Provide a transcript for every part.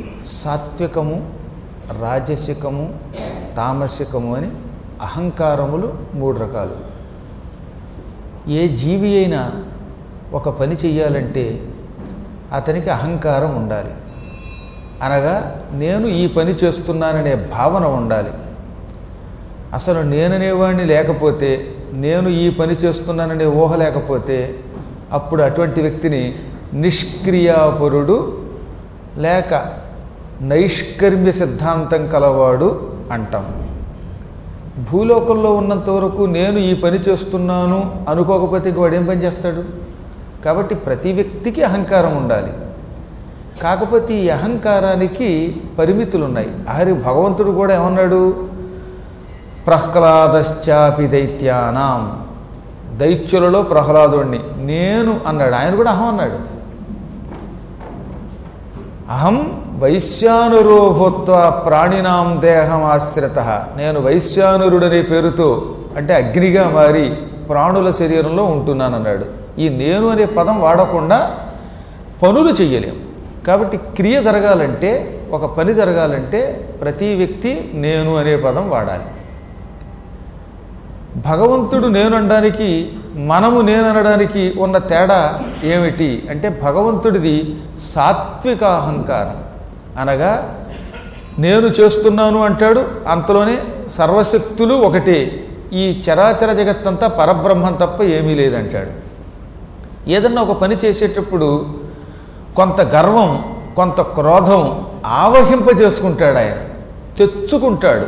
సాత్వికము రాజసికము తామసికము అని అహంకారములు మూడు రకాలు ఏ జీవి అయినా ఒక పని చెయ్యాలంటే అతనికి అహంకారం ఉండాలి అనగా నేను ఈ పని చేస్తున్నాననే భావన ఉండాలి అసలు నేననేవాడిని లేకపోతే నేను ఈ పని చేస్తున్నాననే ఊహ లేకపోతే అప్పుడు అటువంటి వ్యక్తిని నిష్క్రియాపరుడు లేక నైష్కర్మ్య సిద్ధాంతం కలవాడు అంటాం భూలోకంలో ఉన్నంత వరకు నేను ఈ పని చేస్తున్నాను అనుకోకపోతే ఇంక వాడు ఏం పని చేస్తాడు కాబట్టి ప్రతి వ్యక్తికి అహంకారం ఉండాలి కాకపోతే ఈ అహంకారానికి పరిమితులు ఉన్నాయి ఆరి భగవంతుడు కూడా ఏమన్నాడు ప్రహ్లాదశ్చాపి దైత్యానాం దైత్యులలో ప్రహ్లాదుణ్ణి నేను అన్నాడు ఆయన కూడా అహం అన్నాడు అహం వైశ్యానురోభూత్వ ప్రాణినాం దేహం ఆశ్రిత నేను వైశ్యానురుడనే పేరుతో అంటే అగ్నిగా మారి ప్రాణుల శరీరంలో ఉంటున్నానన్నాడు ఈ నేను అనే పదం వాడకుండా పనులు చెయ్యలేం కాబట్టి క్రియ జరగాలంటే ఒక పని జరగాలంటే ప్రతి వ్యక్తి నేను అనే పదం వాడాలి భగవంతుడు నేను అనడానికి మనము నేను అనడానికి ఉన్న తేడా ఏమిటి అంటే భగవంతుడిది సాత్విక అహంకారం అనగా నేను చేస్తున్నాను అంటాడు అంతలోనే సర్వశక్తులు ఒకటే ఈ చరాచర జగత్తంతా పరబ్రహ్మం తప్ప ఏమీ లేదంటాడు ఏదన్నా ఒక పని చేసేటప్పుడు కొంత గర్వం కొంత క్రోధం ఆవహింపజేసుకుంటాడు ఆయన తెచ్చుకుంటాడు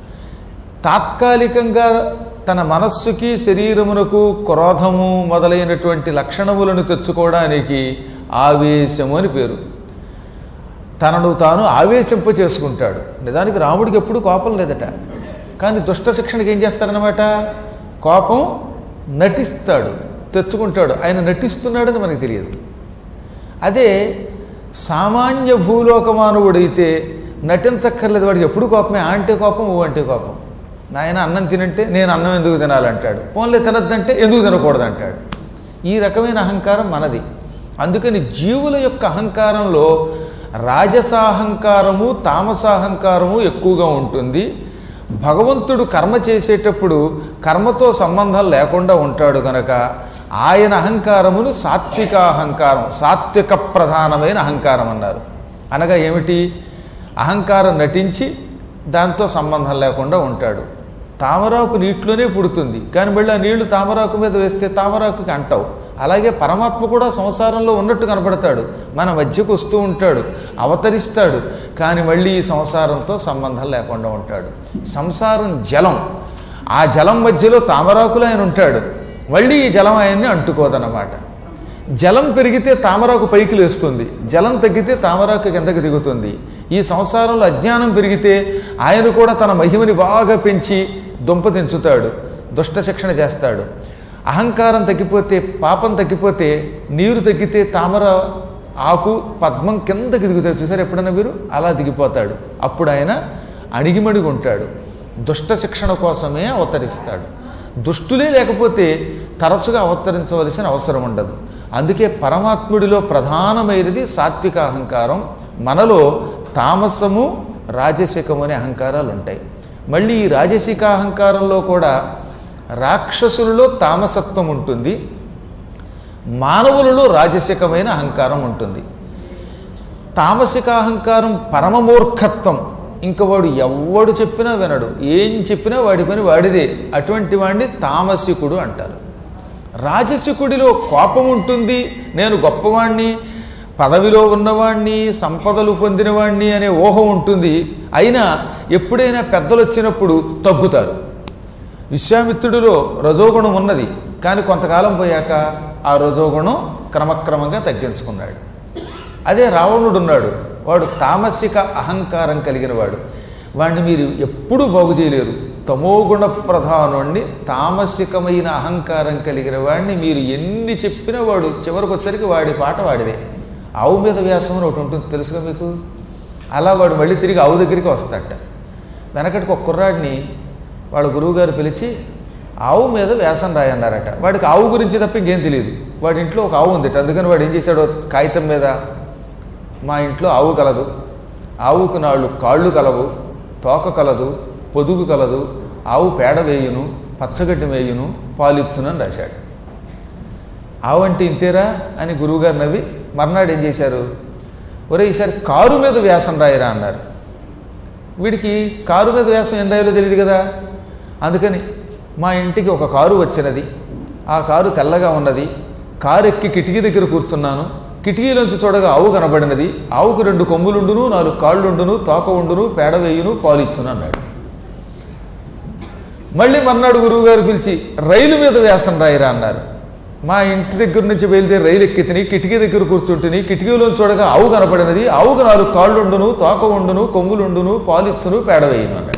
తాత్కాలికంగా తన మనస్సుకి శరీరమునకు క్రోధము మొదలైనటువంటి లక్షణములను తెచ్చుకోవడానికి ఆవేశము అని పేరు తనను తాను ఆవేశింప చేసుకుంటాడు నిజానికి రాముడికి ఎప్పుడు కోపం లేదట కానీ దుష్ట శిక్షణకి ఏం చేస్తాడనమాట కోపం నటిస్తాడు తెచ్చుకుంటాడు ఆయన నటిస్తున్నాడని మనకు తెలియదు అదే సామాన్య భూలోక మానవుడైతే నటించక్కర్లేదు వాడికి ఎప్పుడు కోపమే ఆ అంటే కోపం ఊ అంటే కోపం నాయన అన్నం తినంటే నేను అన్నం ఎందుకు తినాలంటాడు పోన్లే తినద్దంటే ఎందుకు తినకూడదు అంటాడు ఈ రకమైన అహంకారం మనది అందుకని జీవుల యొక్క అహంకారంలో రాజసాహంకారము తామసాహంకారము ఎక్కువగా ఉంటుంది భగవంతుడు కర్మ చేసేటప్పుడు కర్మతో సంబంధం లేకుండా ఉంటాడు కనుక ఆయన అహంకారమును సాత్విక అహంకారం సాత్విక ప్రధానమైన అహంకారం అన్నారు అనగా ఏమిటి అహంకారం నటించి దాంతో సంబంధం లేకుండా ఉంటాడు తామరాకు నీటిలోనే పుడుతుంది కానీ మళ్ళీ ఆ నీళ్లు తామరాకు మీద వేస్తే తామరాకుకి అంటావు అలాగే పరమాత్మ కూడా సంసారంలో ఉన్నట్టు కనపడతాడు మన మధ్యకు వస్తూ ఉంటాడు అవతరిస్తాడు కానీ మళ్ళీ ఈ సంసారంతో సంబంధం లేకుండా ఉంటాడు సంసారం జలం ఆ జలం మధ్యలో తామరాకులు ఆయన ఉంటాడు మళ్ళీ ఈ జలం ఆయన్ని అంటుకోదన్నమాట జలం పెరిగితే తామరాకు పైకి లేస్తుంది జలం తగ్గితే తామరాకు కిందకి దిగుతుంది ఈ సంసారంలో అజ్ఞానం పెరిగితే ఆయన కూడా తన మహిమని బాగా పెంచి దుంప తెంచుతాడు దుష్ట శిక్షణ చేస్తాడు అహంకారం తగ్గిపోతే పాపం తగ్గిపోతే నీరు తగ్గితే తామర ఆకు పద్మం కిందకి దిగుతాడు చూసారు ఎప్పుడన్నా మీరు అలా దిగిపోతాడు అప్పుడు ఆయన అణిగిమణిగి ఉంటాడు దుష్ట శిక్షణ కోసమే అవతరిస్తాడు దుష్టులే లేకపోతే తరచుగా అవతరించవలసిన అవసరం ఉండదు అందుకే పరమాత్ముడిలో ప్రధానమైనది సాత్విక అహంకారం మనలో తామసము రాజసికము అనే అహంకారాలు ఉంటాయి మళ్ళీ ఈ రాజసిక అహంకారంలో కూడా రాక్షసులలో తామసత్వం ఉంటుంది మానవులలో రాజసికమైన అహంకారం ఉంటుంది తామసిక అహంకారం పరమమూర్ఖత్వం ఇంక వాడు ఎవ్వడు చెప్పినా వినడు ఏం చెప్పినా వాడి పని వాడిదే అటువంటి వాడిని తామసికుడు అంటారు రాజసికుడిలో కోపం ఉంటుంది నేను గొప్పవాణ్ణి పదవిలో ఉన్నవాణ్ణి సంపదలు పొందినవాణ్ణి అనే ఊహ ఉంటుంది అయినా ఎప్పుడైనా పెద్దలు వచ్చినప్పుడు తగ్గుతారు విశ్వామిత్రుడిలో రజోగుణం ఉన్నది కానీ కొంతకాలం పోయాక ఆ రజోగుణం క్రమక్రమంగా తగ్గించుకున్నాడు అదే రావణుడు ఉన్నాడు వాడు తామసిక అహంకారం కలిగిన వాడు వాడిని మీరు ఎప్పుడూ బాగు చేయలేరు తమోగుణ ప్రధానుణ్ణి తామసికమైన అహంకారం కలిగిన వాడిని మీరు ఎన్ని చెప్పినా వాడు చివరికి వచ్చేసరికి వాడి పాట వాడిదే ఆవు మీద వ్యాసం అని ఒకటి ఉంటుంది తెలుసుగా మీకు అలా వాడు మళ్ళీ తిరిగి ఆవు దగ్గరికి వస్తాడట వెనకటికి ఒక కుర్రాడిని వాళ్ళ గురువుగారు పిలిచి ఆవు మీద వ్యాసం రాయన్నారట వాడికి ఆవు గురించి తప్ప ఇంకేం తెలియదు వాడి ఇంట్లో ఒక ఆవు ఉందిట అందుకని వాడు ఏం చేశాడో కాగితం మీద మా ఇంట్లో ఆవు కలదు ఆవుకు నాలుగు కాళ్ళు కలవు తోక కలదు పొదుగు కలదు ఆవు పేడ వేయును పచ్చగడ్డి వేయును పాలిచ్చునని రాశాడు ఆవు అంటే ఇంతేరా అని గురువుగారు నవ్వి మర్నాడు ఏం చేశారు ఒరే ఈసారి కారు మీద వ్యాసం రాయరా అన్నారు వీడికి కారు మీద వ్యాసం ఏం రాయాలో తెలియదు కదా అందుకని మా ఇంటికి ఒక కారు వచ్చినది ఆ కారు తెల్లగా ఉన్నది కారు ఎక్కి కిటికీ దగ్గర కూర్చున్నాను కిటికీలోంచి చూడగా ఆవు కనబడినది ఆవుకు రెండు కొమ్ములుండును నాలుగు కాళ్ళుండును తోక ఉండును పేడ వేయును పాలిచ్చును అన్నాడు మళ్ళీ మర్నాడు గురువు గారు పిలిచి రైలు మీద వ్యాసం రాయిరా అన్నారు మా ఇంటి దగ్గర నుంచి బయలుదేరి రైలు ఎక్కి తిని కిటికీ దగ్గర కూర్చుంటుని కిటికీలో చూడగా ఆవు కనపడినది ఆవుకు నాలుగు కాళ్ళు ఉండును తోక ఉండును కొమ్ములుండును పాలిచ్చును పేడ వేయును అన్నాడు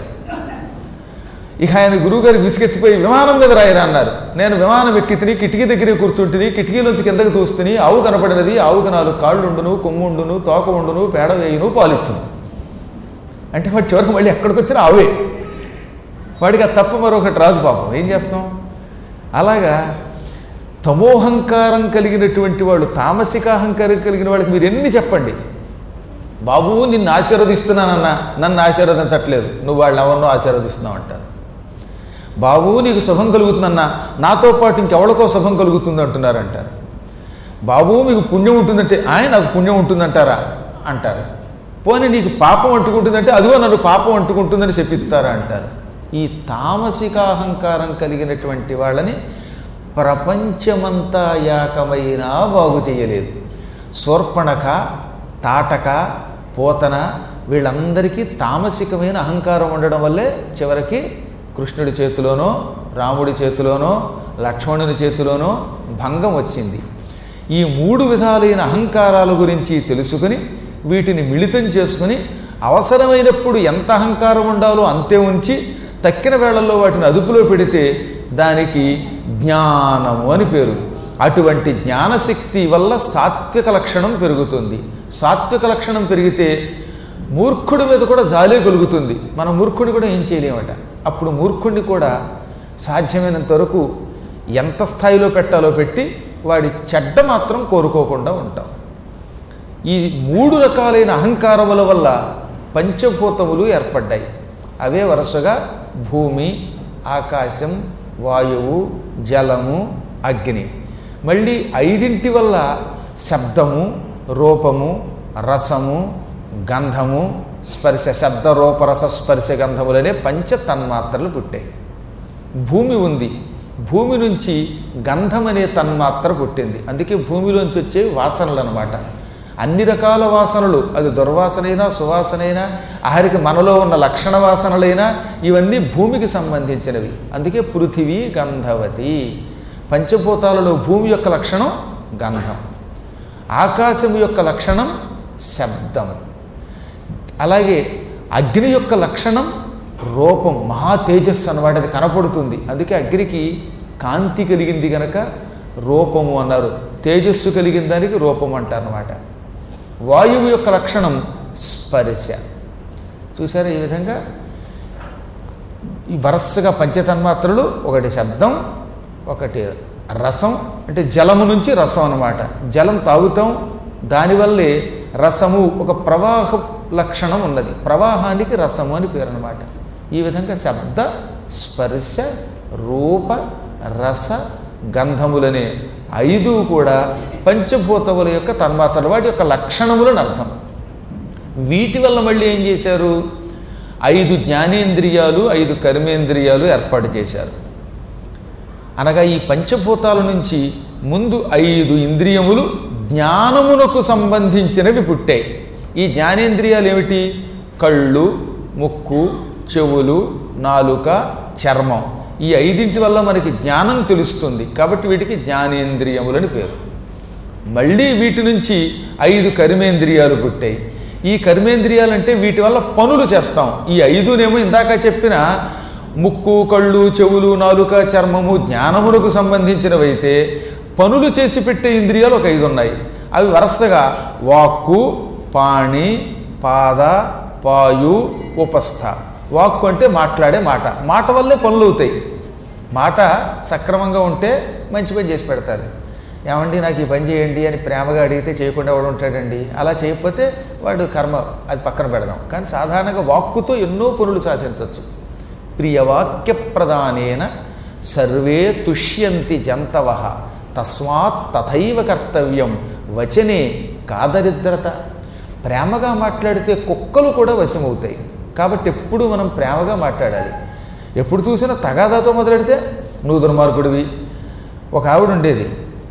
ఇక ఆయన గురువుగారు విసిగెత్తిపోయి విమానం మీద రాయరా అన్నారు నేను విమానం ఎక్కి తిని కిటికీ దగ్గరే కూర్చుంటుని కిటికీలోంచి కిందకి చూస్తుని ఆవు కనపడినది ఆవుకు నాలుగు కాళ్ళు ఉండును కొమ్ము ఉండును తోక ఉండును పేడ వేయును పాలిచ్చును అంటే వాడు చివరికి మళ్ళీ ఎక్కడికి వచ్చినా ఆవే వాడికి ఆ తప్ప మరొకటి రాదు పాపం ఏం చేస్తాం అలాగా తమోహంకారం కలిగినటువంటి వాళ్ళు తామసికాహంకారం కలిగిన వాళ్ళకి మీరు ఎన్ని చెప్పండి బాబు నిన్ను ఆశీర్వదిస్తున్నానన్నా నన్ను ఆశీర్వదించట్లేదు నువ్వు వాళ్ళని ఎవరినో ఆశీర్వదిస్తున్నావు అంటారు బాబు నీకు శుభం కలుగుతుందన్నా నాతో పాటు ఇంకెవరికో శుభం కలుగుతుంది అంటున్నారు అంటారు బాబు మీకు పుణ్యం ఉంటుందంటే ఆయన నాకు పుణ్యం ఉంటుందంటారా అంటారు పోనీ నీకు పాపం అంటుకుంటుందంటే అదిగో నన్ను పాపం అంటుకుంటుందని చెప్పిస్తారా అంటారు ఈ తామసికాహంకారం కలిగినటువంటి వాళ్ళని ప్రపంచమంతా యాకమైనా బాగు చేయలేదు శూర్పణక తాటక పోతన వీళ్ళందరికీ తామసికమైన అహంకారం ఉండడం వల్లే చివరికి కృష్ణుడి చేతిలోనో రాముడి చేతిలోనో లక్ష్మణుని చేతిలోనో భంగం వచ్చింది ఈ మూడు విధాలైన అహంకారాల గురించి తెలుసుకుని వీటిని మిళితం చేసుకుని అవసరమైనప్పుడు ఎంత అహంకారం ఉండాలో అంతే ఉంచి తక్కిన వేళల్లో వాటిని అదుపులో పెడితే దానికి జ్ఞానము అని పేరు అటువంటి జ్ఞానశక్తి వల్ల సాత్విక లక్షణం పెరుగుతుంది సాత్విక లక్షణం పెరిగితే మూర్ఖుడి మీద కూడా జాలే కలుగుతుంది మన మూర్ఖుడి కూడా ఏం చేయలేమట అప్పుడు మూర్ఖుడిని కూడా సాధ్యమైనంత వరకు ఎంత స్థాయిలో పెట్టాలో పెట్టి వాడి చెడ్డ మాత్రం కోరుకోకుండా ఉంటాం ఈ మూడు రకాలైన అహంకారముల వల్ల పంచభూతములు ఏర్పడ్డాయి అవే వరుసగా భూమి ఆకాశం వాయువు జలము అగ్ని మళ్ళీ ఐదింటి వల్ల శబ్దము రూపము రసము గంధము స్పర్శ శబ్ద రూపరస స్పర్శ గంధములనే పంచ తన్మాత్రలు పుట్టాయి భూమి ఉంది భూమి నుంచి గంధం అనే తన్మాత్ర పుట్టింది అందుకే భూమిలోంచి వచ్చే వాసనలు అనమాట అన్ని రకాల వాసనలు అది దుర్వాసనైనా సువాసనైనా ఆఖరికి మనలో ఉన్న లక్షణ వాసనలైనా ఇవన్నీ భూమికి సంబంధించినవి అందుకే పృథివీ గంధవతి పంచభూతాలలో భూమి యొక్క లక్షణం గంధం ఆకాశం యొక్క లక్షణం శబ్దం అలాగే అగ్ని యొక్క లక్షణం రూపం మహా తేజస్సు అన్నమాట అది కనపడుతుంది అందుకే అగ్నికి కాంతి కలిగింది గనక రూపము అన్నారు తేజస్సు కలిగిన దానికి రూపం అంటారు అనమాట వాయువు యొక్క లక్షణం స్పర్శ చూసారా ఈ విధంగా ఈ వరసగా పంచతన్మాత్రలు ఒకటి శబ్దం ఒకటి రసం అంటే జలము నుంచి రసం అన్నమాట జలం తాగుతాం దానివల్లే రసము ఒక ప్రవాహ లక్షణం ఉన్నది ప్రవాహానికి రసము అని పేరు అనమాట ఈ విధంగా శబ్ద స్పర్శ రూప రస గంధములనే ఐదు కూడా పంచభూతముల యొక్క తన్మాత్రలు వాటి యొక్క లక్షణములను అర్థం వీటి వల్ల మళ్ళీ ఏం చేశారు ఐదు జ్ఞానేంద్రియాలు ఐదు కర్మేంద్రియాలు ఏర్పాటు చేశారు అనగా ఈ పంచభూతాల నుంచి ముందు ఐదు ఇంద్రియములు జ్ఞానమునకు సంబంధించినవి పుట్టాయి ఈ జ్ఞానేంద్రియాలు ఏమిటి కళ్ళు ముక్కు చెవులు నాలుక చర్మం ఈ ఐదింటి వల్ల మనకి జ్ఞానం తెలుస్తుంది కాబట్టి వీటికి జ్ఞానేంద్రియములని పేరు మళ్ళీ వీటి నుంచి ఐదు కర్మేంద్రియాలు పుట్టాయి ఈ కర్మేంద్రియాలు అంటే వీటి వల్ల పనులు చేస్తాం ఈ ఐదునేమో ఇందాక చెప్పిన ముక్కు కళ్ళు చెవులు నాలుక చర్మము జ్ఞానములకు సంబంధించినవైతే పనులు చేసి పెట్టే ఇంద్రియాలు ఒక ఐదు ఉన్నాయి అవి వరుసగా వాక్కు పాణి పాద పాయు ఉపస్థ వాక్కు అంటే మాట్లాడే మాట మాట వల్లే పనులు అవుతాయి మాట సక్రమంగా ఉంటే మంచి పని చేసి పెడతారు ఏమండి నాకు ఈ పని చేయండి అని ప్రేమగా అడిగితే చేయకుండా వాడు ఉంటాడండి అలా చేయకపోతే వాడు కర్మ అది పక్కన పెడదాం కానీ సాధారణంగా వాక్కుతో ఎన్నో పనులు సాధించవచ్చు ప్రియవాక్య ప్రధానేన సర్వే తుష్యంతి జంతవ తస్మాత్ తథైవ కర్తవ్యం వచనే కాదరిద్రత ప్రేమగా మాట్లాడితే కుక్కలు కూడా వశమవుతాయి కాబట్టి ఎప్పుడు మనం ప్రేమగా మాట్లాడాలి ఎప్పుడు చూసినా తగాదాతో మొదలెడితే నువ్వు దుర్మార్గుడివి ఒక ఆవిడ ఉండేది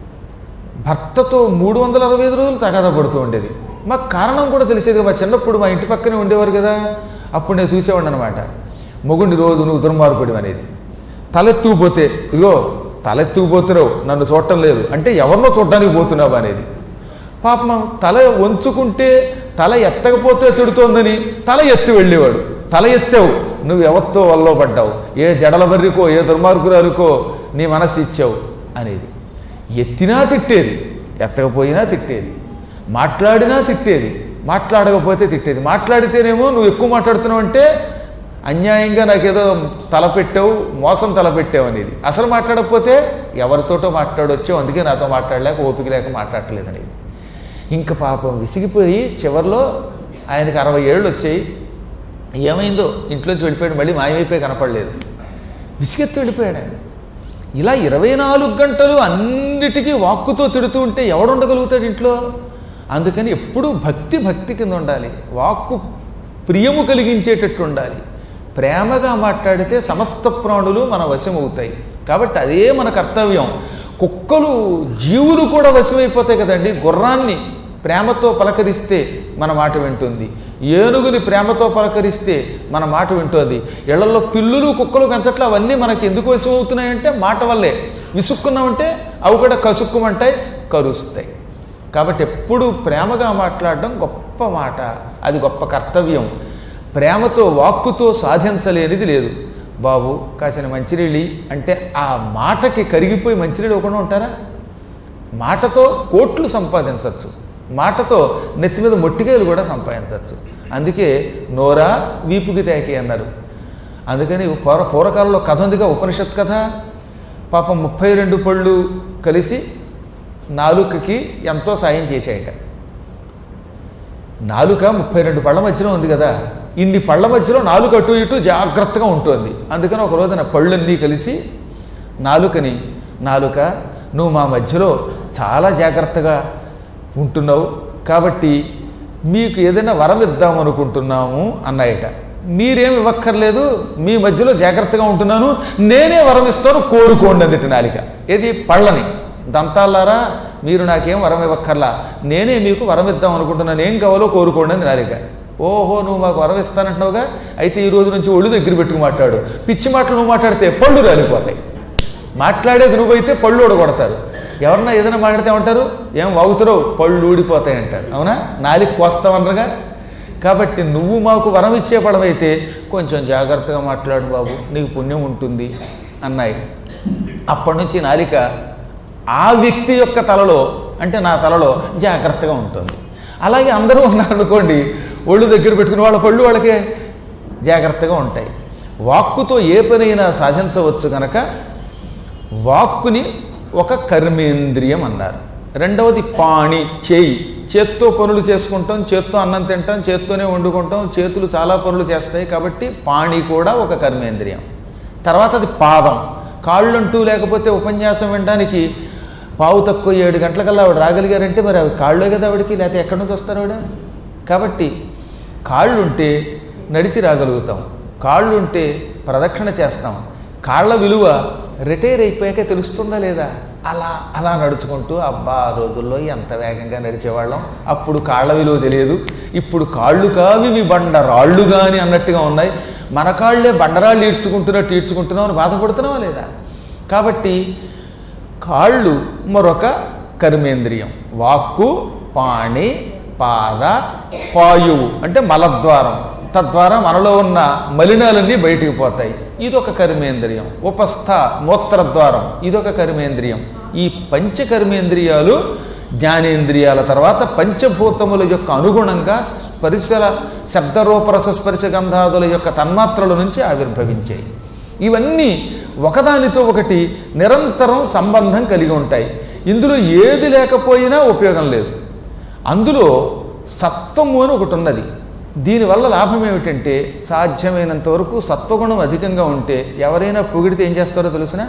భర్తతో మూడు వందల అరవై ఐదు రోజులు తగాదా పడుతూ ఉండేది మాకు కారణం కూడా తెలిసేది మా చిన్నప్పుడు మా ఇంటి పక్కనే ఉండేవారు కదా అప్పుడు నేను చూసేవాడిని అనమాట మొగుండి రోజు నువ్వు దుర్మార్గుడి అనేది తలెత్తుకుపోతే ఇగో తలెత్తుకుపోతున్నావు నన్ను చూడటం లేదు అంటే ఎవరినో చూడడానికి పోతున్నావు అనేది పాపం తల వంచుకుంటే తల ఎత్తకపోతే తిడుతోందని తల ఎత్తి వెళ్ళేవాడు తల ఎత్తావు నువ్వు ఎవరితో వల్లో పడ్డావు ఏ జడల బర్రికో ఏ దుర్మార్గురాలుకో నీ మనసు ఇచ్చావు అనేది ఎత్తినా తిట్టేది ఎత్తకపోయినా తిట్టేది మాట్లాడినా తిట్టేది మాట్లాడకపోతే తిట్టేది మాట్లాడితేనేమో నువ్వు ఎక్కువ మాట్లాడుతున్నావు అంటే అన్యాయంగా నాకేదో తలపెట్టావు మోసం తలపెట్టావు అనేది అసలు మాట్లాడకపోతే ఎవరితోటో మాట్లాడొచ్చావు అందుకే నాతో మాట్లాడలేక ఓపిక లేక మాట్లాడలేదు అనేది ఇంకా పాపం విసిగిపోయి చివరిలో ఆయనకి అరవై ఏళ్ళు వచ్చాయి ఏమైందో ఇంట్లోంచి వెళ్ళిపోయాడు మళ్ళీ మాయమైపోయి కనపడలేదు విసిగెత్తి వెళ్ళిపోయాడు ఆయన ఇలా ఇరవై నాలుగు గంటలు అన్నిటికీ వాక్కుతో తిడుతూ ఉంటే ఎవడు ఉండగలుగుతాడు ఇంట్లో అందుకని ఎప్పుడూ భక్తి భక్తి కింద ఉండాలి వాక్కు ప్రియము కలిగించేటట్టు ఉండాలి ప్రేమగా మాట్లాడితే సమస్త ప్రాణులు మన వశం అవుతాయి కాబట్టి అదే మన కర్తవ్యం కుక్కలు జీవులు కూడా వశమైపోతాయి కదండి గుర్రాన్ని ప్రేమతో పలకరిస్తే మన మాట వింటుంది ఏనుగుని ప్రేమతో పలకరిస్తే మన మాట వింటుంది ఇళ్లలో పిల్లులు కుక్కలు పెంచట్లు అవన్నీ మనకి ఎందుకు వశం అవుతున్నాయంటే మాట వల్లే విసుక్కున్నామంటే అవి కూడా కసుక్కుమంటాయి కరుస్తాయి కాబట్టి ఎప్పుడు ప్రేమగా మాట్లాడడం గొప్ప మాట అది గొప్ప కర్తవ్యం ప్రేమతో వాక్కుతో సాధించలేనిది లేదు బాబు కాసిన మంచినీళ్ళు అంటే ఆ మాటకి కరిగిపోయి మంచినీళ్ళు ఇవ్వకుండా ఉంటారా మాటతో కోట్లు సంపాదించవచ్చు మాటతో నెత్తి మీద మొట్టికాయలు కూడా సంపాదించవచ్చు అందుకే నోరా వీపుకి తేకి అన్నారు అందుకని పూర్వ పూర్వకాలంలో కథ ఉందిగా ఉపనిషత్ కథ పాపం ముప్పై రెండు పళ్ళు కలిసి నాలుకకి ఎంతో సాయం చేశాయట నాలుక ముప్పై రెండు పళ్ళ మధ్యలో ఉంది కదా ఇన్ని పళ్ళ మధ్యలో నాలుక అటు ఇటు జాగ్రత్తగా ఉంటుంది అందుకని ఒక రోజున పళ్ళన్నీ కలిసి నాలుకని నాలుక నువ్వు మా మధ్యలో చాలా జాగ్రత్తగా ఉంటున్నావు కాబట్టి మీకు ఏదైనా వరం ఇద్దాం అనుకుంటున్నాము అన్నాయట మీరేం ఇవ్వక్కర్లేదు మీ మధ్యలో జాగ్రత్తగా ఉంటున్నాను నేనే వరం ఇస్తాను కోరుకోండి అందుటి నాలిక ఏది పళ్ళని దంతాలారా మీరు నాకేం వరం ఇవ్వక్కర్లా నేనే మీకు వరం ఇద్దాం అనుకుంటున్నాను ఏం కావాలో కోరుకోండి అంది నాలిక ఓహో నువ్వు మాకు వరం ఇస్తానంటున్నావుగా అయితే ఈ రోజు నుంచి ఒళ్ళు దగ్గర పెట్టుకు మాట్లాడు పిచ్చి మాటలు నువ్వు మాట్లాడితే పళ్ళు రాలిపోతాయి మాట్లాడేది నువ్వైతే పళ్ళు ఊడగొడతారు ఎవరన్నా ఏదైనా మాట్లాడితే ఏమంటారు ఏం వాగుతారో పళ్ళు ఊడిపోతాయి అంటారు అవునా నాలికి కోస్తామన్నగా కాబట్టి నువ్వు మాకు వరం ఇచ్చే పడవైతే కొంచెం జాగ్రత్తగా మాట్లాడు బాబు నీకు పుణ్యం ఉంటుంది అన్నాయి అప్పటి నుంచి నాలిక ఆ వ్యక్తి యొక్క తలలో అంటే నా తలలో జాగ్రత్తగా ఉంటుంది అలాగే అందరూ ఉన్నారనుకోండి ఒళ్ళు దగ్గర పెట్టుకుని వాళ్ళ పళ్ళు వాళ్ళకే జాగ్రత్తగా ఉంటాయి వాక్కుతో ఏ పనైనా సాధించవచ్చు కనుక వాక్కుని ఒక కర్మేంద్రియం అన్నారు రెండవది పాణి చేయి చేత్తో పనులు చేసుకుంటాం చేత్తో అన్నం తింటాం చేత్తోనే వండుకుంటాం చేతులు చాలా పనులు చేస్తాయి కాబట్టి పాణి కూడా ఒక కర్మేంద్రియం తర్వాత అది పాదం కాళ్ళంటూ లేకపోతే ఉపన్యాసం వినడానికి పావు తక్కువ ఏడు గంటలకల్లా ఆవిడ రాగలిగారంటే మరి అవి కాళ్ళే కదా ఆవిడకి లేకపోతే ఎక్కడి నుంచి వస్తారు ఆవిడ కాబట్టి కాళ్ళుంటే నడిచి రాగలుగుతాం కాళ్ళుంటే ప్రదక్షిణ చేస్తాం కాళ్ళ విలువ రిటైర్ అయిపోయాక తెలుస్తుందా లేదా అలా అలా నడుచుకుంటూ అబ్బా ఆ రోజుల్లో ఎంత వేగంగా నడిచేవాళ్ళం అప్పుడు కాళ్ళ విలువ తెలియదు ఇప్పుడు కాళ్ళు కావి ఇవి బండ రాళ్ళు కానీ అన్నట్టుగా ఉన్నాయి మన కాళ్ళే బండరాళ్ళు ఈడ్చుకుంటున్నట్టు ఈడ్చుకుంటున్నాం అని బాధపడుతున్నావా లేదా కాబట్టి కాళ్ళు మరొక కర్మేంద్రియం వాక్కు పాణి పాద పాయువు అంటే మలద్వారం తద్వారా మనలో ఉన్న మలినాలన్నీ బయటికి పోతాయి ఇదొక కర్మేంద్రియం ఉపస్థ మూత్రద్వారం ఇదొక కర్మేంద్రియం ఈ పంచకర్మేంద్రియాలు జ్ఞానేంద్రియాల తర్వాత పంచభూతముల యొక్క అనుగుణంగా స్పర్శల శబ్దరూపరస స్పర్శ గంధాదుల యొక్క తన్మాత్రల నుంచి ఆవిర్భవించాయి ఇవన్నీ ఒకదానితో ఒకటి నిరంతరం సంబంధం కలిగి ఉంటాయి ఇందులో ఏది లేకపోయినా ఉపయోగం లేదు అందులో సత్వము అని ఒకటి ఉన్నది దీనివల్ల లాభం ఏమిటంటే సాధ్యమైనంత వరకు సత్వగుణం అధికంగా ఉంటే ఎవరైనా పొగిడితే ఏం చేస్తారో తెలిసిన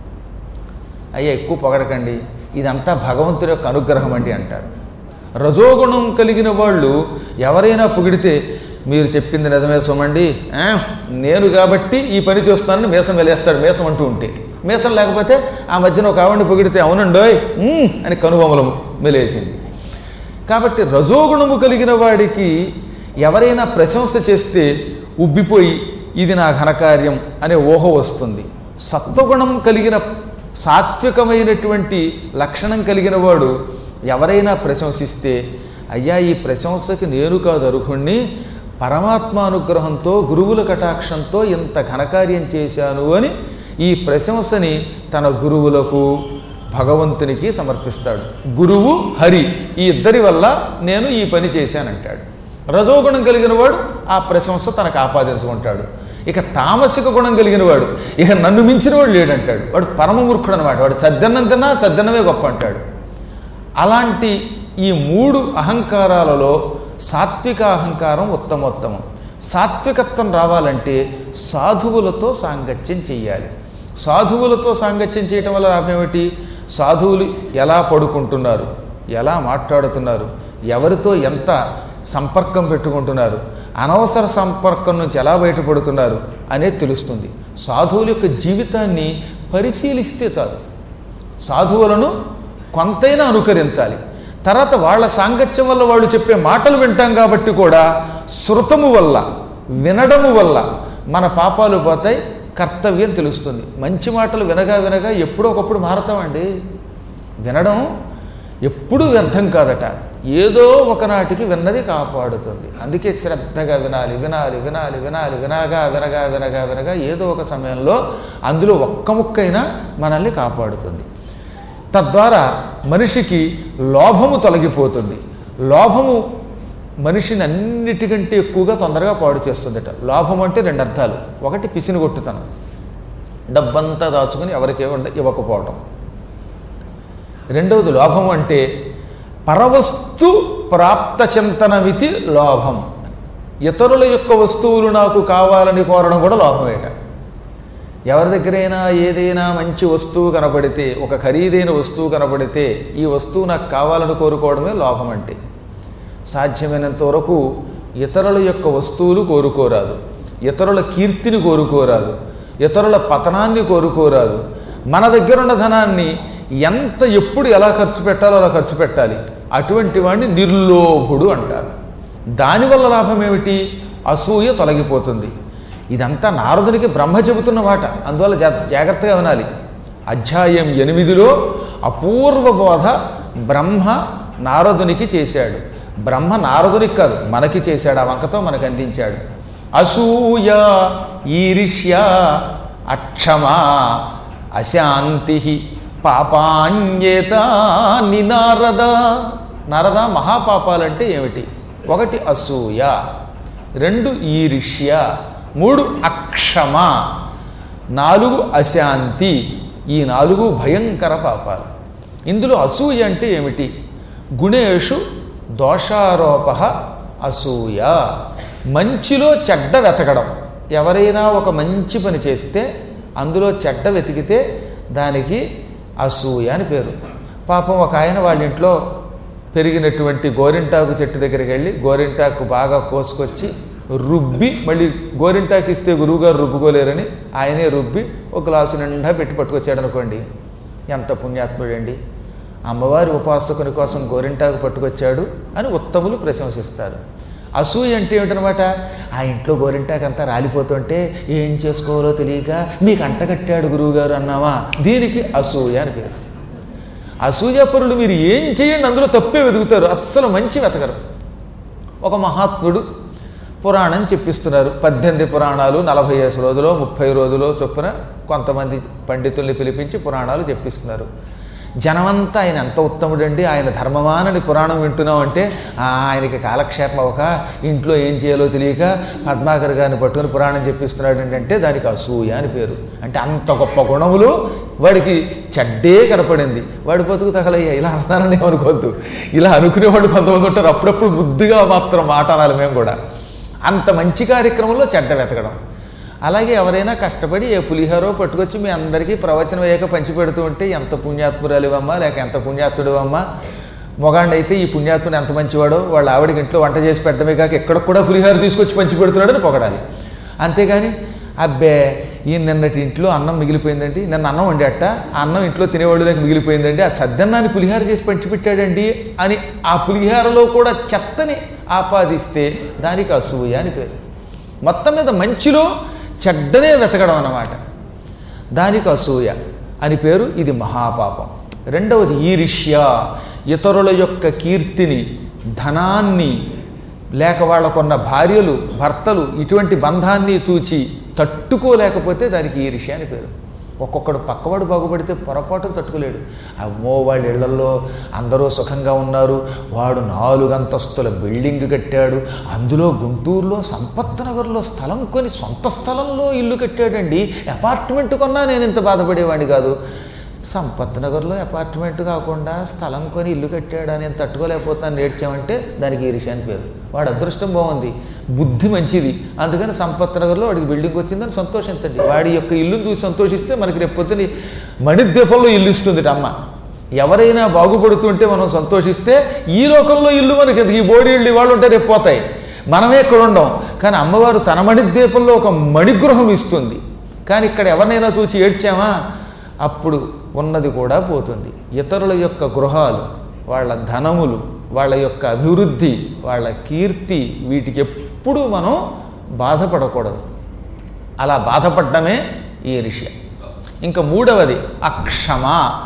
అయ్యా ఎక్కువ పొగడకండి ఇదంతా భగవంతుడి యొక్క అనుగ్రహం అండి అంటారు రజోగుణం కలిగిన వాళ్ళు ఎవరైనా పొగిడితే మీరు చెప్పింది నిజమే సోమండి ఆ, నేను కాబట్టి ఈ పని చేస్తానని మేసం వెలేస్తాడు మేసం అంటూ ఉంటే మేసం లేకపోతే ఆ మధ్యన ఒక ఆవిడని పొగిడితే అవునండోయ్ ఉమ్, అని కనుబొమలము మెలేసింది కాబట్టి రజోగుణము కలిగిన వాడికి ఎవరైనా ప్రశంస చేస్తే ఉబ్బిపోయి ఇది నా ఘనకార్యం అనే ఊహ వస్తుంది సత్వగుణం కలిగిన సాత్వికమైనటువంటి లక్షణం కలిగిన వాడు ఎవరైనా ప్రశంసిస్తే అయ్యా ఈ ప్రశంసకి నేను కాదు అర్హుణ్ణి పరమాత్మ అనుగ్రహంతో గురువుల కటాక్షంతో ఇంత ఘనకార్యం చేశాను అని ఈ ప్రశంసని తన గురువులకు భగవంతునికి సమర్పిస్తాడు గురువు హరి ఈ ఇద్దరి వల్ల నేను ఈ పని చేశానంటాడు రజోగుణం కలిగిన వాడు ఆ ప్రశంస తనకు ఆపాదించుకుంటాడు ఇక తామసిక గుణం కలిగిన వాడు ఇక నన్ను మించిన వాడు లేడంటాడు వాడు పరమమూర్ఖుడు అనమాట వాడు సద్దన్నం తిన్నా సద్దన్నమే గొప్ప అంటాడు అలాంటి ఈ మూడు అహంకారాలలో సాత్విక అహంకారం ఉత్తమోత్తమం సాత్వికత్వం రావాలంటే సాధువులతో సాంగత్యం చెయ్యాలి సాధువులతో సాంగత్యం చేయటం వల్ల లాభం ఏమిటి సాధువులు ఎలా పడుకుంటున్నారు ఎలా మాట్లాడుతున్నారు ఎవరితో ఎంత సంపర్కం పెట్టుకుంటున్నారు అనవసర సంపర్కం నుంచి ఎలా బయటపడుతున్నారు అనేది తెలుస్తుంది సాధువుల యొక్క జీవితాన్ని పరిశీలిస్తే చాలు సాధువులను కొంతైనా అనుకరించాలి తర్వాత వాళ్ళ సాంగత్యం వల్ల వాళ్ళు చెప్పే మాటలు వింటాం కాబట్టి కూడా శృతము వల్ల వినడము వల్ల మన పాపాలు పోతాయి కర్తవ్యం తెలుస్తుంది మంచి మాటలు వినగా వినగా ఎప్పుడో ఒకప్పుడు మారతామండి వినడం ఎప్పుడూ వ్యర్థం కాదట ఏదో ఒకనాటికి విన్నది కాపాడుతుంది అందుకే శ్రద్ధగా వినాలి వినాలి వినాలి వినాలి వినగా వినగా వినగా వినగా ఏదో ఒక సమయంలో అందులో ఒక్క ముక్కైనా మనల్ని కాపాడుతుంది తద్వారా మనిషికి లోభము తొలగిపోతుంది లోభము మనిషిని అన్నిటికంటే ఎక్కువగా తొందరగా పాడు చేస్తుందట లోభం అంటే రెండు అర్థాలు ఒకటి పిసిని కొట్టుతనం డబ్బంతా దాచుకుని ఎవరికి ఇవ్వండి ఇవ్వకపోవటం రెండవది లోభం అంటే పరవస్తు ప్రాప్త చింతనమితి లోభం ఇతరుల యొక్క వస్తువులు నాకు కావాలని కోరడం కూడా లోభమేట ఎవరి దగ్గరైనా ఏదైనా మంచి వస్తువు కనబడితే ఒక ఖరీదైన వస్తువు కనబడితే ఈ వస్తువు నాకు కావాలని కోరుకోవడమే లోభం అంటే సాధ్యమైనంత వరకు ఇతరుల యొక్క వస్తువులు కోరుకోరాదు ఇతరుల కీర్తిని కోరుకోరాదు ఇతరుల పతనాన్ని కోరుకోరాదు మన దగ్గర ఉన్న ధనాన్ని ఎంత ఎప్పుడు ఎలా ఖర్చు పెట్టాలో అలా ఖర్చు పెట్టాలి అటువంటి వాడిని నిర్లోభుడు అంటారు దానివల్ల లాభం ఏమిటి అసూయ తొలగిపోతుంది ఇదంతా నారదునికి బ్రహ్మ చెబుతున్న మాట అందువల్ల జా- జాగ్రత్తగా వినాలి అధ్యాయం ఎనిమిదిలో అపూర్వ బోధ బ్రహ్మ నారదునికి చేశాడు బ్రహ్మ నారదునికి కాదు మనకి చేశాడు ఆ వంకతో మనకు అందించాడు అసూయ ఈరిష్య అక్షమా అశాంతి పాపాన్యేత నినారద నారద మహాపాపాలంటే ఏమిటి ఒకటి అసూయ రెండు ఈరిష్య మూడు అక్షమ నాలుగు అశాంతి ఈ నాలుగు భయంకర పాపాలు ఇందులో అసూయ అంటే ఏమిటి గుణేషు దోషారోప అసూయ మంచిలో చెడ్డ వెతకడం ఎవరైనా ఒక మంచి పని చేస్తే అందులో చెడ్డ వెతికితే దానికి అసూయ అని పేరు పాపం ఒక ఆయన వాళ్ళ ఇంట్లో పెరిగినటువంటి గోరింటాకు చెట్టు దగ్గరికి వెళ్ళి గోరింటాకు బాగా కోసుకొచ్చి రుబ్బి మళ్ళీ గోరింటాకు ఇస్తే గురువుగారు రుబ్బుకోలేరని ఆయనే రుబ్బి ఒక గ్లాసు నిండా పెట్టి పట్టుకొచ్చాడు అనుకోండి ఎంత పుణ్యాత్ముడండి అమ్మవారి ఉపాసకుని కోసం గోరింటాకు పట్టుకొచ్చాడు అని ఉత్తములు ప్రశంసిస్తారు అసూయ అంటే ఏమిటనమాట ఆ ఇంట్లో గోరింటాకు అంతా రాలిపోతుంటే ఏం చేసుకోవాలో తెలియక మీకు అంటగట్టాడు గురువుగారు అన్నావా దీనికి అసూయ అని పేరు అసూయాపరులు మీరు ఏం చేయండి అందులో తప్పే వెతుకుతారు అస్సలు మంచి వెతకరు ఒక మహాత్ముడు పురాణం చెప్పిస్తున్నారు పద్దెనిమిది పురాణాలు నలభై ఐదు రోజులో ముప్పై రోజులో చొప్పున కొంతమంది పండితుల్ని పిలిపించి పురాణాలు చెప్పిస్తున్నారు జనమంతా ఆయన ఎంత ఉత్తముడండి ఆయన ధర్మమానని పురాణం వింటున్నాం అంటే "ఆ, ఆయనకి కాలక్షేపం అవక ఇంట్లో ఏం చేయాలో తెలియక పద్మాకర్ గారిని పట్టుకుని పురాణం చెప్పిస్తున్నాడు అంటే దానికి అసూయ అని పేరు అంటే అంత గొప్ప గుణములు వాడికి చెడ్డే కనపడింది వాడి బతుకు తగలయ్యా ఇలా అన్నానని అనుకోవద్దు ఇలా అనుకునేవాళ్ళు కొంతమంది ఉంటారు అప్పుడప్పుడు బుద్ధిగా మాత్రం మాట అనాలి మేము కూడా అంత మంచి కార్యక్రమంలో చెడ్డ వెతకడం అలాగే ఎవరైనా కష్టపడి ఏ పులిహోరో పట్టుకొచ్చి మీ అందరికీ ప్రవచనం అయ్యాక పంచి పెడుతూ ఉంటే ఎంత పుణ్యాత్మురాలివమ్మా లేక ఎంత పుణ్యాత్ముడివమ్మా మొగాండైతే ఈ పుణ్యాత్ముడు ఎంత మంచివాడో వాళ్ళ ఆవిడకి ఇంట్లో వంట చేసి పెట్టడమే కాక ఎక్కడ కూడా పులిహోర తీసుకొచ్చి పంచి పెడుతున్నాడని పొగడాలి అంతేగాని అబ్బే ఈ నిన్నటి ఇంట్లో అన్నం మిగిలిపోయిందండి నిన్న అన్నం వండేట ఆ అన్నం ఇంట్లో తినేవాళ్ళు లేక మిగిలిపోయిందండి ఆ సద్దన్నాన్ని పులిహార చేసి పంచిపెట్టాడండి అని ఆ పులిహారలో కూడా చెత్తని ఆపాదిస్తే దానికి అసూయ అని పేరు మొత్తం మీద మంచిలో చెడ్డనే వెతకడం అన్నమాట దానికి అసూయ అని పేరు ఇది మహాపాపం రెండవది ఈరిష్య ఇతరుల యొక్క కీర్తిని ధనాన్ని లేక వాళ్ళకున్న భార్యలు భర్తలు ఇటువంటి బంధాన్ని చూచి తట్టుకోలేకపోతే దానికి ఈరిష్య అని పేరు ఒక్కొక్కడు పక్కవాడు బాగుపడితే పొరపాటు తట్టుకోలేడు అమ్మో వాళ్ళ ఇళ్లలో అందరూ సుఖంగా ఉన్నారు వాడు నాలుగు అంతస్తుల బిల్డింగ్ కట్టాడు అందులో గుంటూరులో సంపత్ నగర్లో స్థలం కొని సొంత స్థలంలో ఇల్లు కట్టాడండి అపార్ట్మెంట్ కొన్నా నేను ఇంత బాధపడేవాడిని కాదు సంపత్ నగర్లో అపార్ట్మెంట్ కాకుండా స్థలం కొని ఇల్లు కట్టాడు అని నేను తట్టుకోలేకపోతున్నాను నేర్చామంటే దానికి ఈ విషయాన్ని పేరు వాడు అదృష్టం బాగుంది బుద్ధి మంచిది అందుకని సంపత్ నగర్లో వాడికి బిల్డింగ్ వచ్చిందని సంతోషించండి వాడి యొక్క ఇల్లును చూసి సంతోషిస్తే మనకి రేపు పొద్దున మణిద్వీపంలో ఇల్లు ఇస్తుంది అమ్మ ఎవరైనా బాగుపడుతుంటే మనం సంతోషిస్తే ఈ లోకంలో ఇల్లు మనకి ఈ బోడి ఇళ్ళు వాళ్ళు ఉంటే రేపు పోతాయి మనమే ఇక్కడ ఉండం కానీ అమ్మవారు తన మణిద్వీపంలో ఒక మణిగృహం ఇస్తుంది కానీ ఇక్కడ ఎవరినైనా చూసి ఏడ్చామా అప్పుడు ఉన్నది కూడా పోతుంది ఇతరుల యొక్క గృహాలు వాళ్ళ ధనములు వాళ్ళ యొక్క అభివృద్ధి వాళ్ళ కీర్తి వీటికి ఎప్పుడూ మనం బాధపడకూడదు అలా బాధపడడమే ఈ ఋషి ఇంకా మూడవది అక్షమ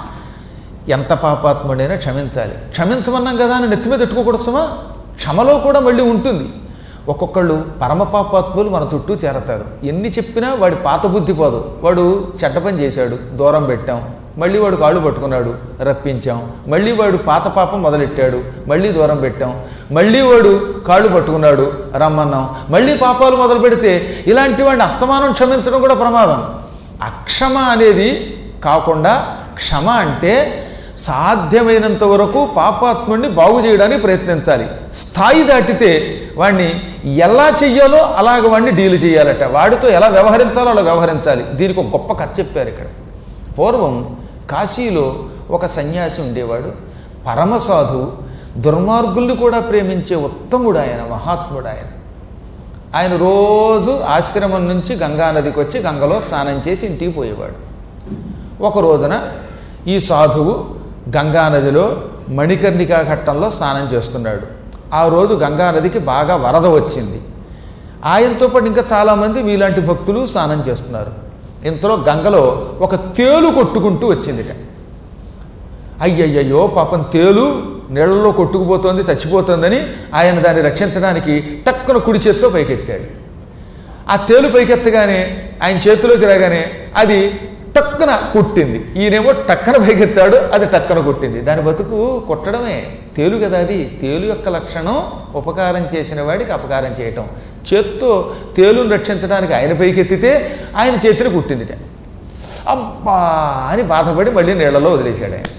ఎంత పాపాత్ముడైనా క్షమించాలి క్షమించమన్నాం కదా అని నెత్తి మీద పెట్టుకోకూడదు సుమా క్షమలో కూడా మళ్ళీ ఉంటుంది ఒక్కొక్కళ్ళు పరమ పాపాత్ములు మన చుట్టూ చేరతారు ఎన్ని చెప్పినా వాడి పాత బుద్ధి పోదు వాడు చెడ్డ పని చేశాడు దూరం పెట్టాం మళ్ళీ వాడు కాళ్ళు పట్టుకున్నాడు రప్పించాం మళ్ళీ వాడు పాత పాపం మొదలెట్టాడు మళ్ళీ దూరం పెట్టాం మళ్ళీ వాడు కాళ్ళు పట్టుకున్నాడు రమ్మన్నాం మళ్ళీ పాపాలు మొదలు పెడితే ఇలాంటి వాడిని అస్తమానం క్షమించడం కూడా ప్రమాదం అక్షమ అనేది కాకుండా క్షమ అంటే సాధ్యమైనంత వరకు పాపాత్ముడిని బాగు చేయడానికి ప్రయత్నించాలి స్థాయి దాటితే వాడిని ఎలా చెయ్యాలో అలాగ వాడిని డీల్ చేయాలట వాడితో ఎలా వ్యవహరించాలో అలా వ్యవహరించాలి దీనికి ఒక గొప్ప కథ చెప్పారు ఇక్కడ పూర్వం కాశీలో ఒక సన్యాసి ఉండేవాడు పరమసాధు దుర్మార్గుల్ని కూడా ప్రేమించే ఉత్తముడు ఆయన మహాత్ముడు ఆయన ఆయన రోజు ఆశ్రమం నుంచి గంగా నదికి వచ్చి గంగలో స్నానం చేసి ఇంటికి పోయేవాడు ఒక రోజున ఈ సాధువు గంగా నదిలో మణికర్ణికా ఘట్టంలో స్నానం చేస్తున్నాడు ఆ రోజు గంగా నదికి బాగా వరద వచ్చింది ఆయనతో పాటు ఇంకా చాలామంది మీలాంటి భక్తులు స్నానం చేస్తున్నారు ఇంతలో గంగలో ఒక తేలు కొట్టుకుంటూ వచ్చిందిట అయ్యయ్యయ్యో పాపం తేలు నీళ్ళలో కొట్టుకుపోతోంది చచ్చిపోతోందని ఆయన దాన్ని రక్షించడానికి టక్కున కుడి చేత్తో పైకెత్తాడు ఆ తేలు పైకెత్తగానే ఆయన చేతిలోకి రాగానే అది టక్కున కుట్టింది ఈయనేమో టక్కన పైకెత్తాడు అది టక్కన కుట్టింది దాని బతుకు కుట్టడమే తేలు కదా అది తేలు యొక్క లక్షణం ఉపకారం చేసిన వాడికి అపకారం చేయటం చేత్తో తేలును రక్షించడానికి ఆయన పైకెత్తితే ఆయన చేతిని కుట్టిందిట అబ్బా అని బాధపడి మళ్ళీ నీళ్ళలో వదిలేశాడు ఆయన